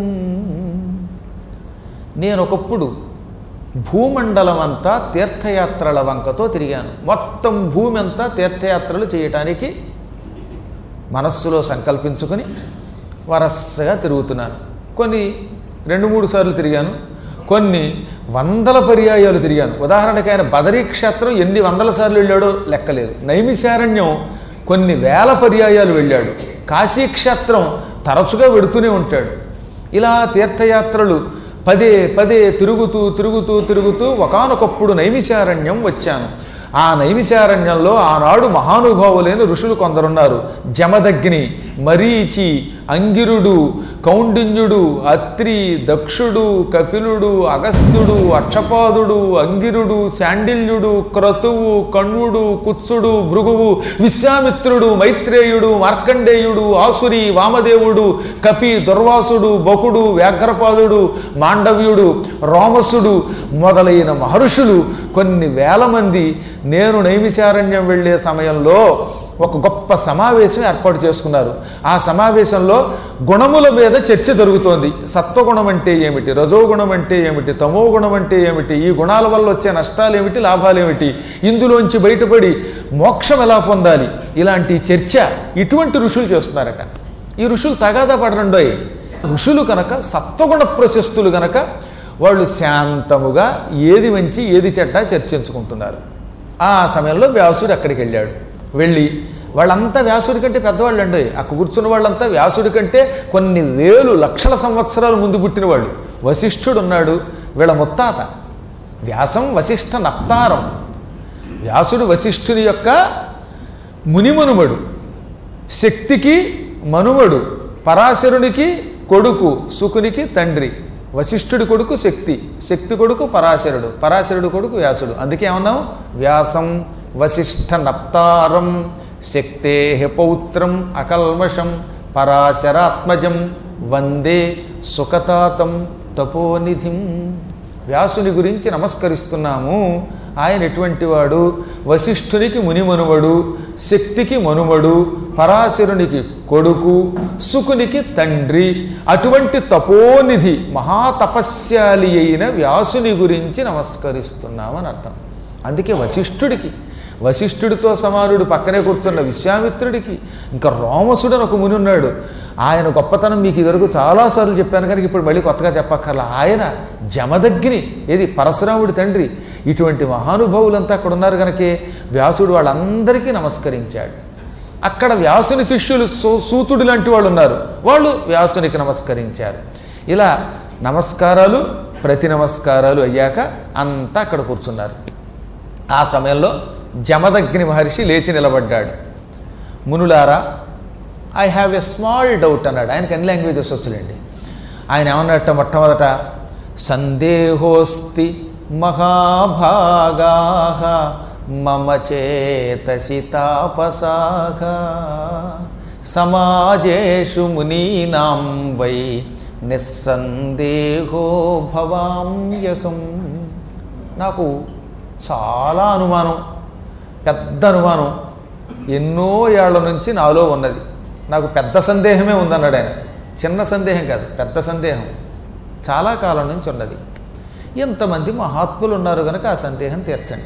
నేను ఒకప్పుడు భూమండలం అంతా తీర్థయాత్రల వంకతో తిరిగాను మొత్తం భూమి అంతా తీర్థయాత్రలు చేయటానికి మనస్సులో సంకల్పించుకొని వరసగా తిరుగుతున్నాను కొన్ని రెండు మూడు సార్లు తిరిగాను కొన్ని వందల పర్యాయాలు తిరిగాను ఉదాహరణకి ఆయన బదరీ క్షేత్రం ఎన్ని వందల సార్లు వెళ్ళాడో లెక్కలేదు నైమిశారణ్యం కొన్ని వేల పర్యాయాలు వెళ్ళాడు కాశీక్షేత్రం తరచుగా వెడుతూనే ఉంటాడు ఇలా తీర్థయాత్రలు పదే పదే తిరుగుతూ తిరుగుతూ తిరుగుతూ ఒకానొకప్పుడు నైమిశారణ్యం వచ్చాను ఆ నైమిశారణ్యంలో ఆనాడు మహానుభావులైన ఋషులు కొందరున్నారు జమదగ్ని మరీచి అంగిరుడు కౌండిన్యుడు అత్రి దక్షుడు కపిలుడు అగస్త్యుడు అక్షపాదుడు అంగిరుడు శాండిల్యుడు క్రతువు కణ్వుడు కుత్సుడు భృగువు విశ్వామిత్రుడు మైత్రేయుడు మార్కండేయుడు ఆసురి వామదేవుడు కపి దుర్వాసుడు బకుడు వ్యాఘ్రపాదుడు మాండవ్యుడు రోమసుడు మొదలైన మహర్షులు కొన్ని వేల మంది నేను నైమిశారణ్యం వెళ్ళే సమయంలో ఒక గొప్ప సమావేశం ఏర్పాటు చేసుకున్నారు ఆ సమావేశంలో గుణముల మీద చర్చ జరుగుతోంది సత్వగుణం అంటే ఏమిటి రజోగుణం అంటే ఏమిటి తమో గుణం అంటే ఏమిటి ఈ గుణాల వల్ల వచ్చే నష్టాలు ఏమిటి లాభాలు ఏమిటి ఇందులోంచి బయటపడి మోక్షం ఎలా పొందాలి ఇలాంటి చర్చ ఇటువంటి ఋషులు చేస్తున్నారట ఈ ఋషులు తగాదా పడరండోయ్ ఋషులు కనుక సత్వగుణ ప్రశస్తులు కనుక వాళ్ళు శాంతముగా ఏది మంచి ఏది చెడ్డ చర్చించుకుంటున్నారు ఆ సమయంలో వ్యాసుడు అక్కడికి వెళ్ళాడు వెళ్ళి వాళ్ళంతా వ్యాసుడి కంటే పెద్దవాళ్ళు అండి అక్కడ కూర్చున్న వాళ్ళంతా వ్యాసుడి కంటే కొన్ని వేలు లక్షల సంవత్సరాల ముందు పుట్టిన వాళ్ళు వశిష్ఠుడు ఉన్నాడు వీళ్ళ ముత్తాత వ్యాసం వశిష్ఠ నప్తారం వ్యాసుడు వశిష్ఠుని యొక్క మునిమనుమడు శక్తికి మనుమడు పరాశరునికి కొడుకు సుకునికి తండ్రి వశిష్ఠుడి కొడుకు శక్తి శక్తి కొడుకు పరాశరుడు పరాశరుడు కొడుకు వ్యాసుడు అందుకే ఏమన్నాం వ్యాసం వశిష్ఠ నప్తారం శక్తే పౌత్రం అకల్మషం పరాశరాత్మజం వందే సుఖతాతం తపోనిధిం వ్యాసుని గురించి నమస్కరిస్తున్నాము ఆయన ఎటువంటి వాడు వశిష్ఠునికి మునిమనుమడు శక్తికి మనుమడు పరాశరునికి కొడుకు సుకునికి తండ్రి అటువంటి తపోనిధి మహాతపస్యాలి అయిన వ్యాసుని గురించి నమస్కరిస్తున్నామని అర్థం అందుకే వశిష్ఠుడికి వశిష్ఠుడితో సమానుడు పక్కనే కూర్చున్న విశ్వామిత్రుడికి ఇంకా రోమసుడు అని ఒక ముని ఉన్నాడు ఆయన గొప్పతనం మీకు ఇదివరకు చాలాసార్లు చెప్పాను కనుక ఇప్పుడు మళ్ళీ కొత్తగా చెప్పక్కర్లా ఆయన జమదగ్ని ఏది పరశురాముడి తండ్రి ఇటువంటి మహానుభావులంతా అక్కడ ఉన్నారు కనుకే వ్యాసుడు వాళ్ళందరికీ నమస్కరించాడు అక్కడ వ్యాసుని శిష్యులు సూ సూతుడు లాంటి వాళ్ళు ఉన్నారు వాళ్ళు వ్యాసునికి నమస్కరించారు ఇలా నమస్కారాలు ప్రతి నమస్కారాలు అయ్యాక అంతా అక్కడ కూర్చున్నారు ఆ సమయంలో జమదగ్ని మహర్షి లేచి నిలబడ్డాడు మునులారా I have a small doubt అన్నాడు ఆయనకి అన్ని లాంగ్వేజెస్ వచ్చులేండి ఆయన ఏమన్నట్ట మొట్టమొదట సందేహోస్తి మహాభాగా మమ చేతసి తాపసాహ సమాజేషు మునీనాం వై నిస్సందేహో భవామ్యకం నాకు చాలా అనుమానం పెద్ద అనుమానం ఎన్నో ఏళ్ల నుంచి నాలో ఉన్నది నాకు పెద్ద సందేహమే ఉందన్నాడు ఆయన చిన్న సందేహం కాదు పెద్ద సందేహం చాలా కాలం నుంచి ఉన్నది ఎంతమంది మహాత్ములు ఉన్నారు కనుక ఆ సందేహం తీర్చండి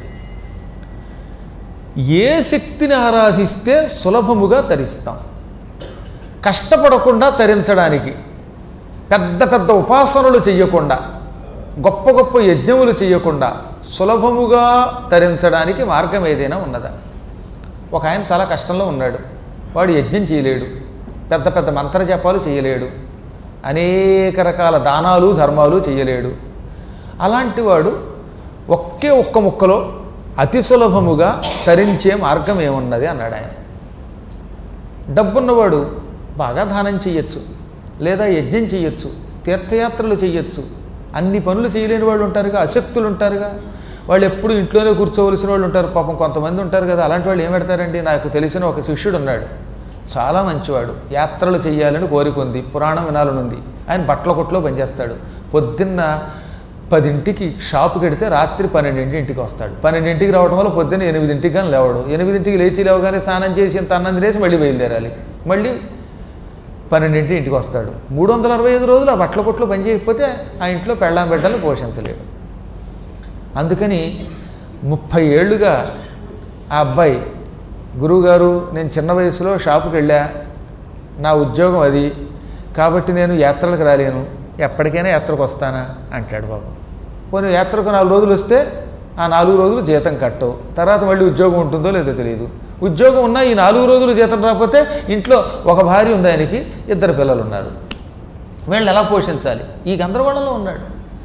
ఏ శక్తిని ఆరాధిస్తే సులభముగా తరిస్తాం కష్టపడకుండా తరించడానికి పెద్ద పెద్ద ఉపాసనలు చెయ్యకుండా గొప్ప గొప్ప యజ్ఞములు చేయకుండా సులభముగా తరించడానికి మార్గం ఏదైనా ఉన్నదా ఒక ఆయన చాలా కష్టంలో ఉన్నాడు వాడు యజ్ఞం చేయలేడు పెద్ద పెద్ద మంత్రజపాలు చేయలేడు అనేక రకాల దానాలు ధర్మాలు చేయలేడు అలాంటి వాడు ఒకే ఒక్క ముక్కలో అతి సులభముగా తరించే మార్గం ఏమున్నది అన్నాడు ఆయన డబ్బున్నవాడు బాగా దానం చేయొచ్చు లేదా యజ్ఞం చేయొచ్చు తీర్థయాత్రలు చేయొచ్చు అన్ని పనులు చేయలేని వాళ్ళు ఉంటారుగా అశక్తులు ఉంటారుగా వాళ్ళు ఎప్పుడు ఇంట్లోనే కూర్చోవలసిన వాళ్ళు ఉంటారు పాపం కొంతమంది ఉంటారు కదా అలాంటి వాళ్ళు ఏం పెడతారండి నాకు తెలిసిన ఒక శిష్యుడు ఉన్నాడు చాలా మంచివాడు యాత్రలు చేయాలని కోరికుంది పురాణం వినాలనుంది ఆయన బట్టల కొట్లో పనిచేస్తాడు పొద్దున్న పదింటికి షాపు కడితే రాత్రి పన్నెండింటి ఇంటికి వస్తాడు పన్నెండింటికి రావడం వల్ల పొద్దున్న ఎనిమిదింటికి కానీ లేవడు ఎనిమిదింటికి లేచి లేవగానే స్నానం చేసి ఇంత అన్నం తినేసి మళ్ళీ బయలుదేరాలి మళ్ళీ పన్నెండింటి ఇంటికి వస్తాడు మూడు వందల అరవై ఐదు రోజులు ఆ బట్టల కొట్లో పని చేయకపోతే ఆ ఇంట్లో పెళ్ళాం బిడ్డలు పోషించలేడు అందుకని ముప్పై ఏళ్ళుగా ఆ అబ్బాయి గురువుగారు నేను చిన్న వయసులో షాపుకి వెళ్ళా నా ఉద్యోగం అది కాబట్టి నేను యాత్రలకు రాలేను ఎప్పటికైనా యాత్రకు వస్తానా అంటాడు బాబు పోనీ యాత్రకు నాలుగు రోజులు వస్తే ఆ నాలుగు రోజులు జీతం కట్టవు తర్వాత మళ్ళీ ఉద్యోగం ఉంటుందో లేదో తెలియదు ఉద్యోగం ఉన్నా ఈ నాలుగు రోజులు జీతం రాకపోతే ఇంట్లో ఒక భార్య ఉంది ఆయనకి ఇద్దరు పిల్లలు ఉన్నారు వీళ్ళని ఎలా పోషించాలి ఈ గందరగోళంలో ఉన్నాడు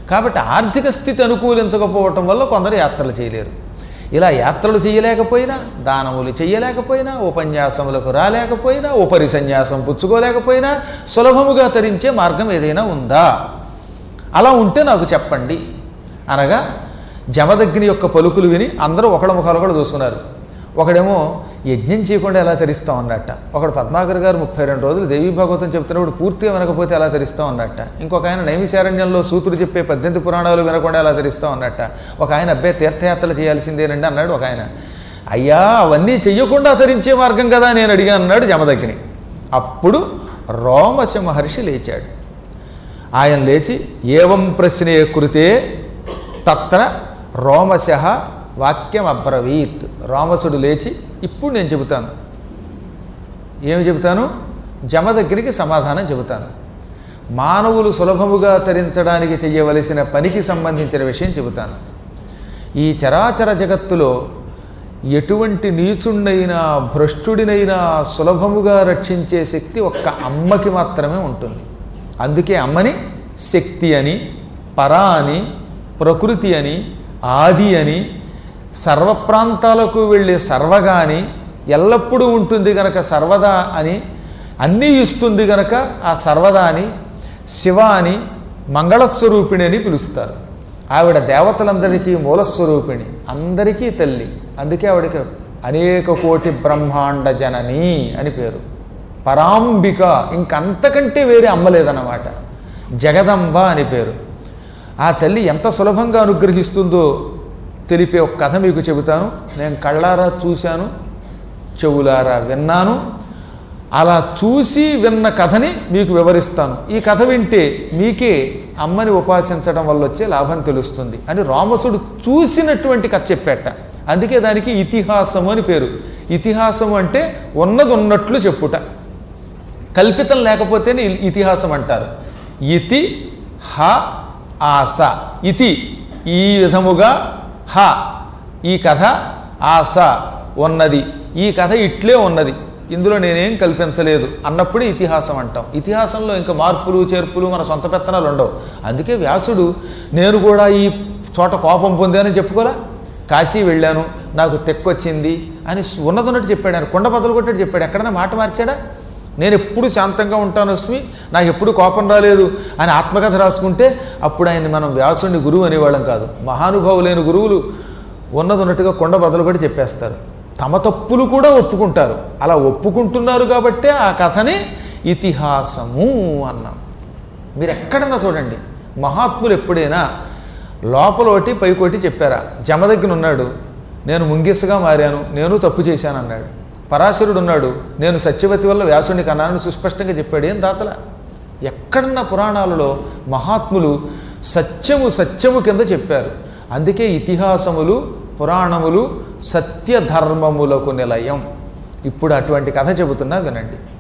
కాబట్టి ఆర్థిక స్థితి అనుకూలించకపోవటం వల్ల కొందరు యాత్రలు చేయలేరు ఇలా యాత్రలు చేయలేకపోయినా దానములు చేయలేకపోయినా ఉపన్యాసములకు రాలేకపోయినా ఉపరి సన్యాసం పుచ్చుకోలేకపోయినా సులభముగా తరించే మార్గం ఏదైనా ఉందా అలా ఉంటే నాకు చెప్పండి అనగా జమదగ్ని యొక్క పలుకులు విని అందరూ ఒకళ్ళ ముఖాలు కూడా చూస్తున్నారు ఒకడేమో యజ్ఞం చేయకుండా ఎలా తెరిస్తాం అన్నట్ట ఒకడు పద్మాకర్ గారు ముప్పై రెండు రోజులు దేవీ భాగవతం చెప్తున్నప్పుడు పూర్తిగా వినకపోతే ఎలా తెరిస్తాం అన్నట్ట ఇంకొక ఆయన నైమిశారణ్యంలో సూతుడు చెప్పే పద్దెనిమిది పురాణాలు వినకుండా ఎలా తెరిస్తాం అన్నట్ట ఒక ఆయన అబ్బాయి తీర్థయాత్రలు చేయాల్సిందేనండి అన్నాడు ఒక ఆయన అయ్యా అవన్నీ చెయ్యకుండా తరించే మార్గం కదా నేను అడిగా అన్నాడు జమదగ్ని అప్పుడు రోమశ మహర్షి లేచాడు ఆయన లేచి ఏవం ప్రశ్నే కృతే తత్ర రోమశ వాక్యం అబ్రవీత్ రోమసుడు లేచి ఇప్పుడు నేను చెబుతాను ఏమి చెబుతాను జమ దగ్గరికి సమాధానం చెబుతాను మానవులు సులభముగా తరించడానికి చేయవలసిన పనికి సంబంధించిన విషయం చెబుతాను ఈ చరాచర జగత్తులో ఎటువంటి నీచుణ్ణైనా భ్రష్టుడినైనా సులభముగా రక్షించే శక్తి ఒక్క అమ్మకి మాత్రమే ఉంటుంది అందుకే అమ్మని శక్తి అని పరా అని ప్రకృతి అని ఆది అని సర్వప్రాంతాలకు వెళ్ళే సర్వగా అని ఎల్లప్పుడూ ఉంటుంది గనక సర్వదా అని అన్నీ ఇస్తుంది గనక ఆ సర్వదా అని శివ అని మంగళస్వరూపిణి అని పిలుస్తారు ఆవిడ దేవతలందరికీ మూలస్వరూపిణి అందరికీ తల్లి అందుకే ఆవిడకి అనేక కోటి బ్రహ్మాండ జనని అని పేరు పరాంబిక ఇంకంతకంటే వేరే అమ్మలేదన్నమాట జగదంబ అని పేరు ఆ తల్లి ఎంత సులభంగా అనుగ్రహిస్తుందో తెలిపే ఒక కథ మీకు చెబుతాను నేను కళ్ళారా చూశాను చెవులారా విన్నాను అలా చూసి విన్న కథని మీకు వివరిస్తాను ఈ కథ వింటే మీకే అమ్మని ఉపాసించడం వల్ల వచ్చే లాభం తెలుస్తుంది అని రామసుడు చూసినటువంటి కథ చెప్పేట అందుకే దానికి ఇతిహాసము అని పేరు ఇతిహాసము అంటే ఉన్నది ఉన్నట్లు చెప్పుట కల్పితం లేకపోతేనే ఇ- ఇతిహాసం అంటారు ఇతి హ ఆస ఇతి ఈ విధముగా హ ఈ కథ ఆస ఉన్నది ఈ కథ ఇట్లే ఉన్నది ఇందులో నేనేం కల్పించలేదు అన్నప్పుడే ఇతిహాసం అంటాం ఇతిహాసంలో ఇంకా మార్పులు చేర్పులు మన సొంత పెత్తనాలు ఉండవు అందుకే వ్యాసుడు నేను కూడా ఈ చోట కోపం పొందానని చెప్పుకోలా కాశీ వెళ్ళాను నాకు తెక్కొచ్చింది అని ఉన్నదన్నట్టు చెప్పాడు ఆయన కొండ బదులు కొట్టాడు చెప్పాడు ఎక్కడైనా మాట మార్చాడా నేను ఎప్పుడు శాంతంగా ఉంటాను అస్మి నాకు ఎప్పుడు కోపం రాలేదు అని ఆత్మకథ రాసుకుంటే అప్పుడు ఆయన మనం వ్యాసుడిని గురువు అనేవాళ్ళం కాదు మహానుభావులైన గురువులు ఉన్నది ఉన్నట్టుగా కొండ బదులు కూడా చెప్పేస్తారు తమ తప్పులు కూడా ఒప్పుకుంటారు అలా ఒప్పుకుంటున్నారు కాబట్టే ఆ కథని ఇతిహాసము అన్నాం మీరు ఎక్కడన్నా చూడండి మహాత్ములు ఎప్పుడైనా లోపలోటి పైకోటి చెప్పారా జమ దగ్గర ఉన్నాడు నేను ముంగిసగా మారాను నేను తప్పు చేశాను అన్నాడు పరాశరుడు ఉన్నాడు నేను సత్యవతి వల్ల వ్యాసుని కన్నానని సుస్పష్టంగా చెప్పాడు ఏం దాతల ఎక్కడన్న పురాణాలలో మహాత్ములు సత్యము సత్యము కింద చెప్పారు అందుకే ఇతిహాసములు పురాణములు సత్యధర్మములకు నిలయం ఇప్పుడు అటువంటి కథ చెబుతున్నా వినండి